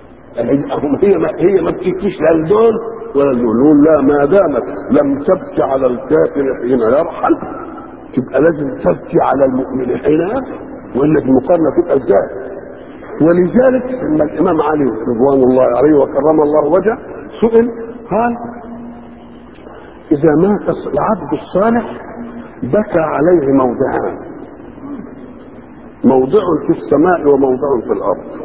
هي ما هي ما بتبكيش لا لدول ولا لدول يقول لا ما دامت لم تبكي على الكافر حين يرحل تبقى لازم تبكي على المؤمن حين والا المقارنه تبقى ازاي ولذلك لما الامام علي رضوان الله عليه وكرم الله وجهه سئل قال اذا مات العبد الصالح بكى عليه موضعان موضع في السماء وموضع في الارض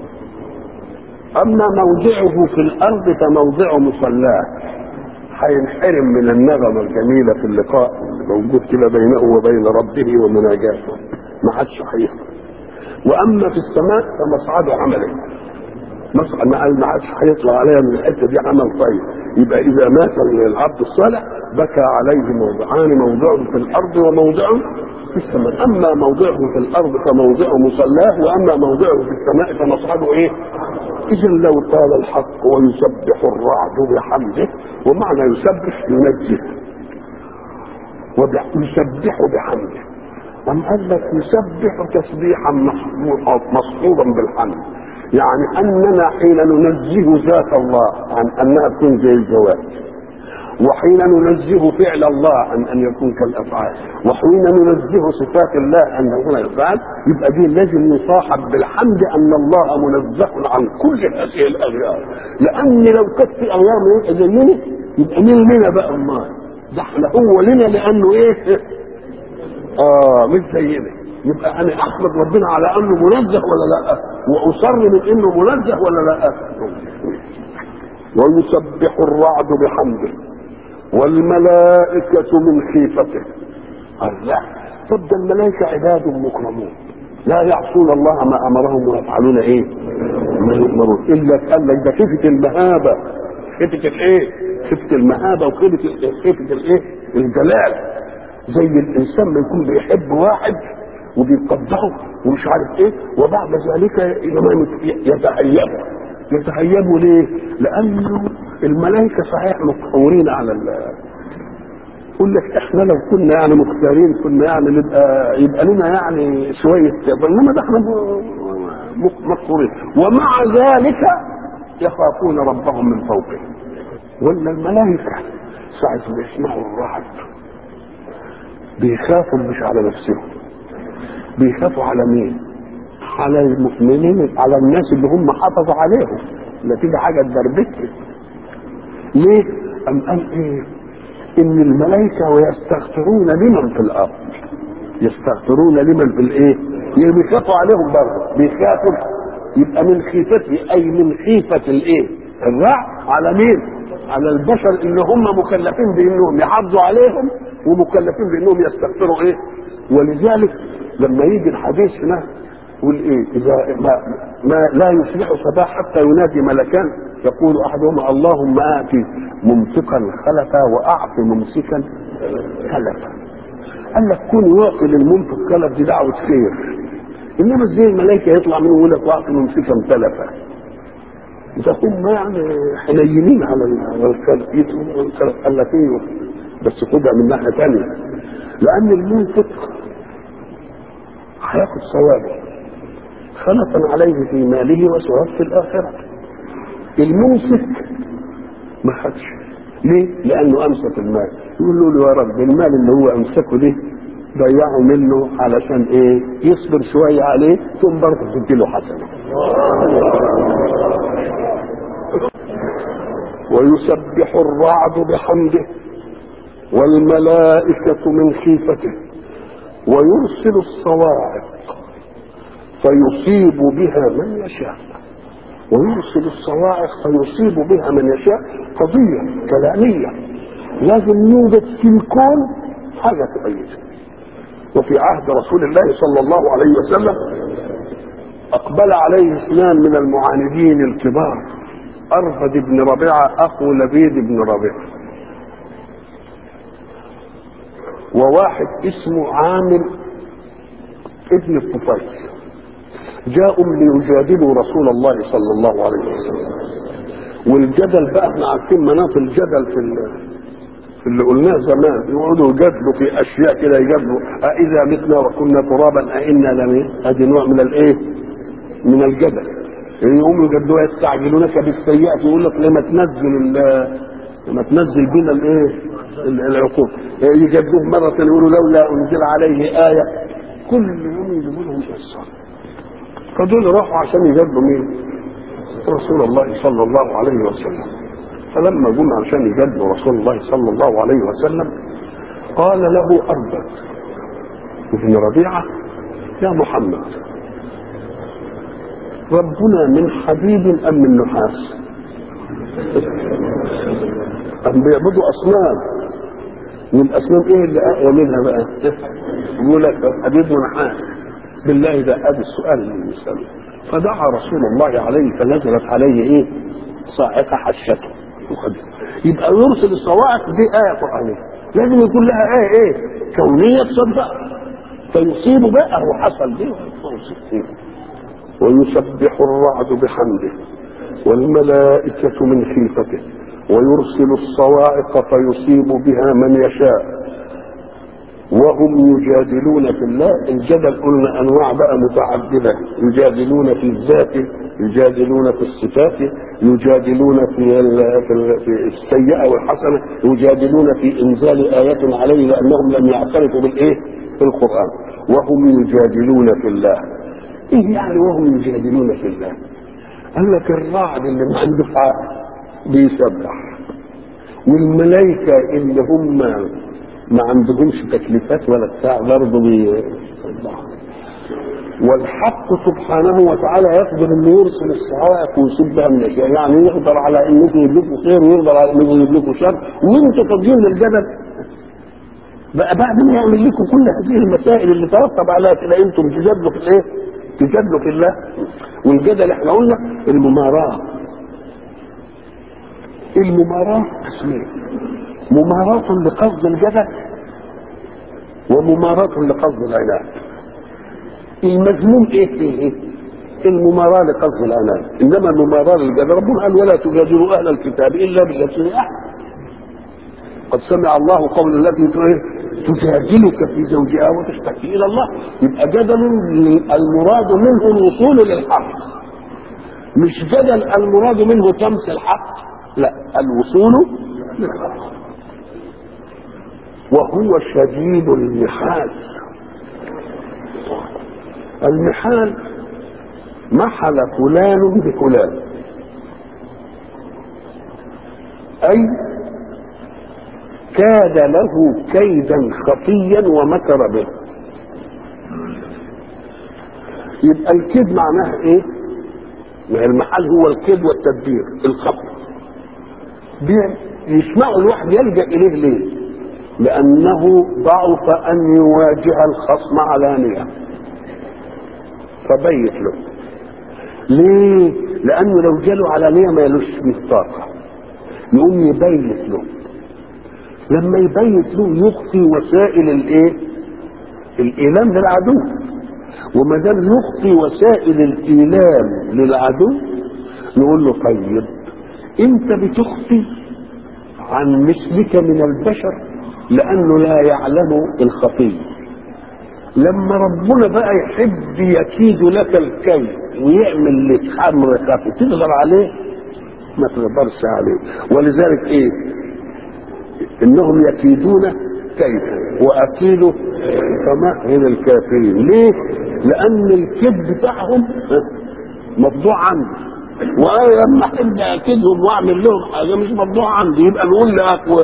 اما موضعه في الارض فموضع مصلاه هينحرم من النغمة الجميلة في اللقاء اللي موجود كده بينه وبين ربه ومناجاته ما عادش هيفهم واما في السماء فمصعد عمله مصعد ما عادش هيطلع عليها من الحته دي عمل طيب يبقى اذا مات العبد الصالح بكى عليه موضعان موضع في الارض وموضع في السماء اما موضعه في الارض فموضع مصلاه واما موضعه في السماء فمصعده ايه اذا لو قال الحق ويسبح الرعد بحمده ومعنى يسبح ينزه ويسبح بحمده أم قال لك يسبح تسبيحا مصحوبا بالحمد يعني أننا حين ننزه ذات الله عن أنها تكون زي الزواج وحين ننزه فعل الله عن أن يكون كالأفعال وحين ننزه صفات الله أن يكون الأفعال يبقى دي لازم يصاحب بالحمد أن الله منزه عن كل هذه الأغيار لأن لو كانت في أغيار زينا يبقى مين لنا بقى الله ده احنا هو لنا لأنه إيه اه مش زينا يبقى انا احمد ربنا على انه منزه ولا لا واصر من انه منزه ولا لا ويسبح الرعد بحمده والملائكة من خيفته الله طب ده الملائكة عباد مكرمون لا يعصون الله ما امرهم ويفعلون ايه؟ ما يؤمرون الا قال لك ده خيفة المهابة خيفة الايه؟ خيفة المهابة وخيفة خيفة الايه؟ الجلال زي الانسان ما يكون بيحب واحد وبيقدره ومش عارف ايه وبعد ذلك يتهيبه يتهيبوا ليه؟ لانه الملائكه صحيح مقهورين على يقول لك احنا لو كنا يعني مختارين كنا يعني نبقى يبقى لنا يعني شويه انما ده احنا مقصورين ومع ذلك يخافون ربهم من فوقهم ولا الملائكه ساعه ما يسمعوا الرعد بيخافوا مش على نفسهم بيخافوا على مين؟ على المؤمنين على الناس اللي هم حافظوا عليهم نتيجه حاجه اتدربكت ليه؟ أم قال ايه؟ ان الملائكه ويستغفرون لمن في الارض يستغفرون لمن في الايه؟ يعني بيخافوا عليهم برضه بيخافوا يبقى من خيفته اي من خيفه الايه؟ الرعد على مين؟ على البشر اللي هم مكلفين بانهم يحافظوا عليهم ومكلفين بانهم يستغفروا ايه؟ ولذلك لما يجي الحديث هنا يقول ايه؟ اذا ما, ما لا يصبح صباح حتى ينادي ملكان يقول احدهما اللهم اتي ممسكا خلفا واعط ممسكا خلفا. قال لك كون يعطي للمنفق خلف دي دعوه خير. انما ازاي الملائكه يطلع منه يقول لك واعط ممسكا تلفا. ده هم يعني حنينين على الخلف قال لك ايه بس خدها من ناحيه ثانيه لان المنفق هياخد ثوابه خلفا عليه في ماله وثواب في الاخره الممسك ما خدش ليه؟ لانه امسك المال يقول له يا رب المال اللي هو امسكه ده ضيعه منه علشان ايه؟ يصبر شويه عليه ثم برضه تدي له حسنه. ويسبح الرعد بحمده والملائكة من خيفته ويرسل الصواعق فيصيب بها من يشاء ويرسل الصواعق فيصيب بها من يشاء قضية كلامية لازم يوجد في الكون حاجة تؤيدها وفي عهد رسول الله صلى الله عليه وسلم أقبل عليه اثنان من المعاندين الكبار أرفد بن ربيعة أخو لبيد بن ربيعة وواحد اسمه عامر ابن الطفيل جاءوا ليجادلوا رسول الله صلى الله عليه وسلم والجدل بقى احنا عارفين مناط الجدل في في اللي قلناه زمان يقعدوا يجادلوا في اشياء كده يجادلوا أإذا متنا وكنا ترابا أئنا لم ادي نوع من الايه؟ من الجدل يقوموا يجادلوا يستعجلونك بالسيئة يقول لك لما تنزل لما تنزل بنا الايه؟ العقوبة يجادلوه مرة يقولوا لولا أنزل عليه آية كل يوم يجيبوا لهم قصة فدول راحوا عشان يجادلوا مين؟ رسول الله صلى الله عليه وسلم فلما جم عشان يجادلوا رسول الله صلى الله عليه وسلم قال له أربد ابن ربيعة يا محمد ربنا من حديد أم من نحاس أم بيعبدوا أصنام والأصنام إيه اللي أقوى منها بقى يقول لك حديد ونحاس بالله ده ادي السؤال اللي بيساله فدعا رسول الله عليه فنزلت عليه ايه؟ صاعقه حشته يبقى يرسل الصواعق دي ايه قرانيه لازم يكون لها ايه ايه؟ كونيه تصدق فيصيب بقى هو حصل دي ويسبح الرعد بحمده والملائكة من خيفته ويرسل الصواعق فيصيب بها من يشاء وهم يجادلون في الله الجدل قلنا انواع بقى متعدده يجادلون في الذات يجادلون في الصفات يجادلون في في السيئه والحسنه يجادلون في انزال ايات عليه لانهم لم يعترفوا بالايه؟ بالقران وهم يجادلون في الله ايه يعني وهم يجادلون في الله؟ قال لك الرعد اللي ما عنده عقل بيسبح والملائكه اللي هم ما عندهمش تكليفات ولا بتاع برضه والحق سبحانه وتعالى يقدر انه يرسل الصواعق ويصيب بها من الاشياء يعني يقدر على انه يجيب لكم خير ويقدر على انه يجيب لكم شر وانتم فاضيين للجدل بقى بعد ما يعمل لكم كل هذه المسائل اللي ترتب عليها كده انتم تجادلوا في الايه؟ تجادلوا في الله والجدل احنا قلنا المماراه المماراه قسمين مماراة لقصد الجدل ومماراة لقصد العناد المذموم ايه فيه ايه المماراة لقصد العناد انما المماراة للجدل ربنا قال ولا تجادلوا اهل الكتاب الا بالتي هي احسن قد سمع الله قول التي تجادلك في زوجها وتشتكي الى الله يبقى جدل المراد منه الوصول للحق مش جدل المراد منه تمس الحق لا الوصول للحق وهو شديد المحال المحال محل فلان بفلان أي كاد له كيدا خفيا ومكر به يبقى الكيد معناه ايه ما المحل هو الكيد والتدبير الخفي يسمعوا الواحد يلجا اليه ليه لانه ضعف ان يواجه الخصم علانيه فبيت له ليه لانه لو جاله علانيه ما يلوش به طاقه يقوم يبيت له لما يبيت له يخفي وسائل الايه الايلام للعدو وما دام يخفي وسائل الايلام للعدو نقول له طيب انت بتخفي عن مثلك من البشر لانه لا يعلم الخفي لما ربنا بقى يحب يكيد لك الكيد ويعمل لك حمر خفي تقدر عليه ما تقدرش عليه ولذلك ايه انهم يكيدون كيدا واكيد فمهل الكافرين ليه لان الكذب بتاعهم مفضوع عندي وانا لما احب اكيدهم واعمل لهم حاجه مش مفضوع عندي يبقى نقول لاقوى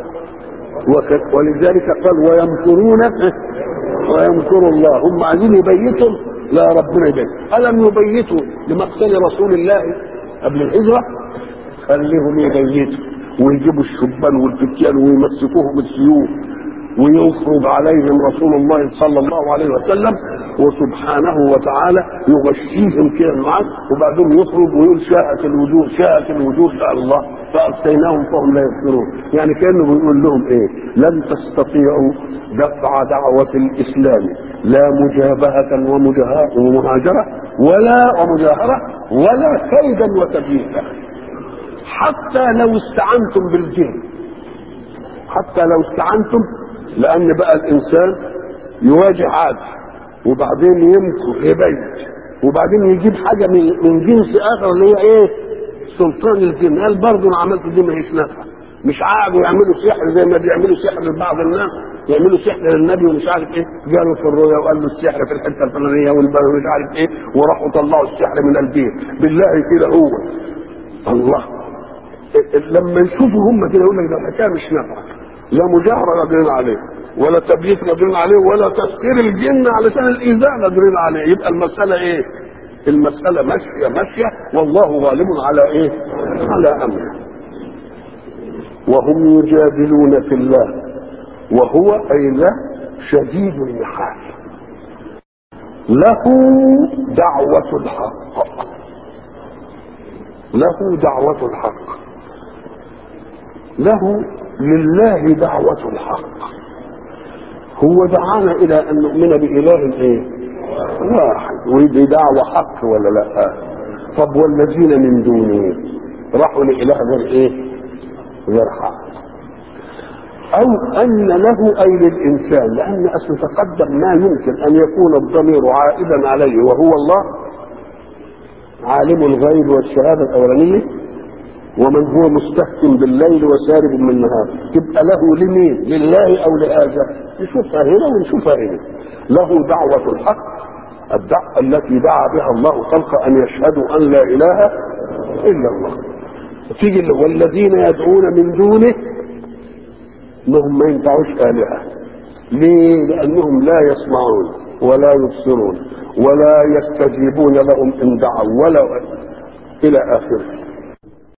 ولذلك قال ويمكرون ويمكر الله هم عايزين يبيتوا لا ربنا يبيت الم يبيتوا لمقتل رسول الله قبل الهجره خليهم يبيتوا ويجيبوا الشبان والفتيان ويمسكوه بالسيوف ويخرج عليهم رسول الله صلى الله عليه وسلم وسبحانه وتعالى يغشيهم كده معاه وبعدين يخرج ويقول شاءت الوجوه شاءت الوجوه شاء الله فأبقيناهم فهم لا يبصرون يعني كأنه بيقول لهم ايه لن تستطيعوا دفع دعوة الإسلام لا مجابهة ومهاجرة ولا ومجاهرة ولا كيدا وتبييتا حتى لو استعنتم بالجن حتى لو استعنتم لان بقى الانسان يواجه عادي وبعدين يمكر يبيت وبعدين يجيب حاجه من, من جنس اخر اللي هي ايه سلطان الجن قال برضه انا عملت دي ما هيش نافعه مش قعدوا يعملوا سحر زي ما بيعملوا سحر لبعض الناس يعملوا سحر للنبي ومش عارف ايه جاله في الرؤيا وقال له السحر في الحته الفلانيه والبلد مش عارف ايه وراحوا طلعوا السحر من البيت بالله كده هو الله لما يشوفوا هم كده يقول لك ده الحكايه مش نافعه لا مجاهره قادرين عليه ولا تبييت قادرين عليه ولا تسخير الجن علشان الايذاء قادرين عليه يبقى المساله ايه؟ المساله ماشيه ماشيه والله غالب على ايه؟ على امره وهم يجادلون في الله وهو اي لا شديد المحال له دعوة الحق له دعوة الحق له لله دعوة الحق هو دعانا إلى أن نؤمن بإله إيه؟ واحد ودي دعوة حق ولا لا؟ طب والذين من دونه راحوا لإله غير إيه؟ غير حق أو أن له أي للإنسان لأن أصل تقدم ما يمكن أن يكون الضمير عائدا عليه وهو الله عالم الغيب والشهادة الأولانية ومن هو مستهتم بالليل وسارب من النهار تبقى له لمين لله او لهذا نشوفها هنا ونشوفها هنا له دعوة الحق الدعوة التي دعا بها الله خلق ان يشهدوا ان لا اله الا الله تيجي والذين يدعون من دونه انهم ما ينفعوش الهه ليه لانهم لا يسمعون ولا يبصرون ولا يستجيبون لهم ان دعوا ولا الى اخره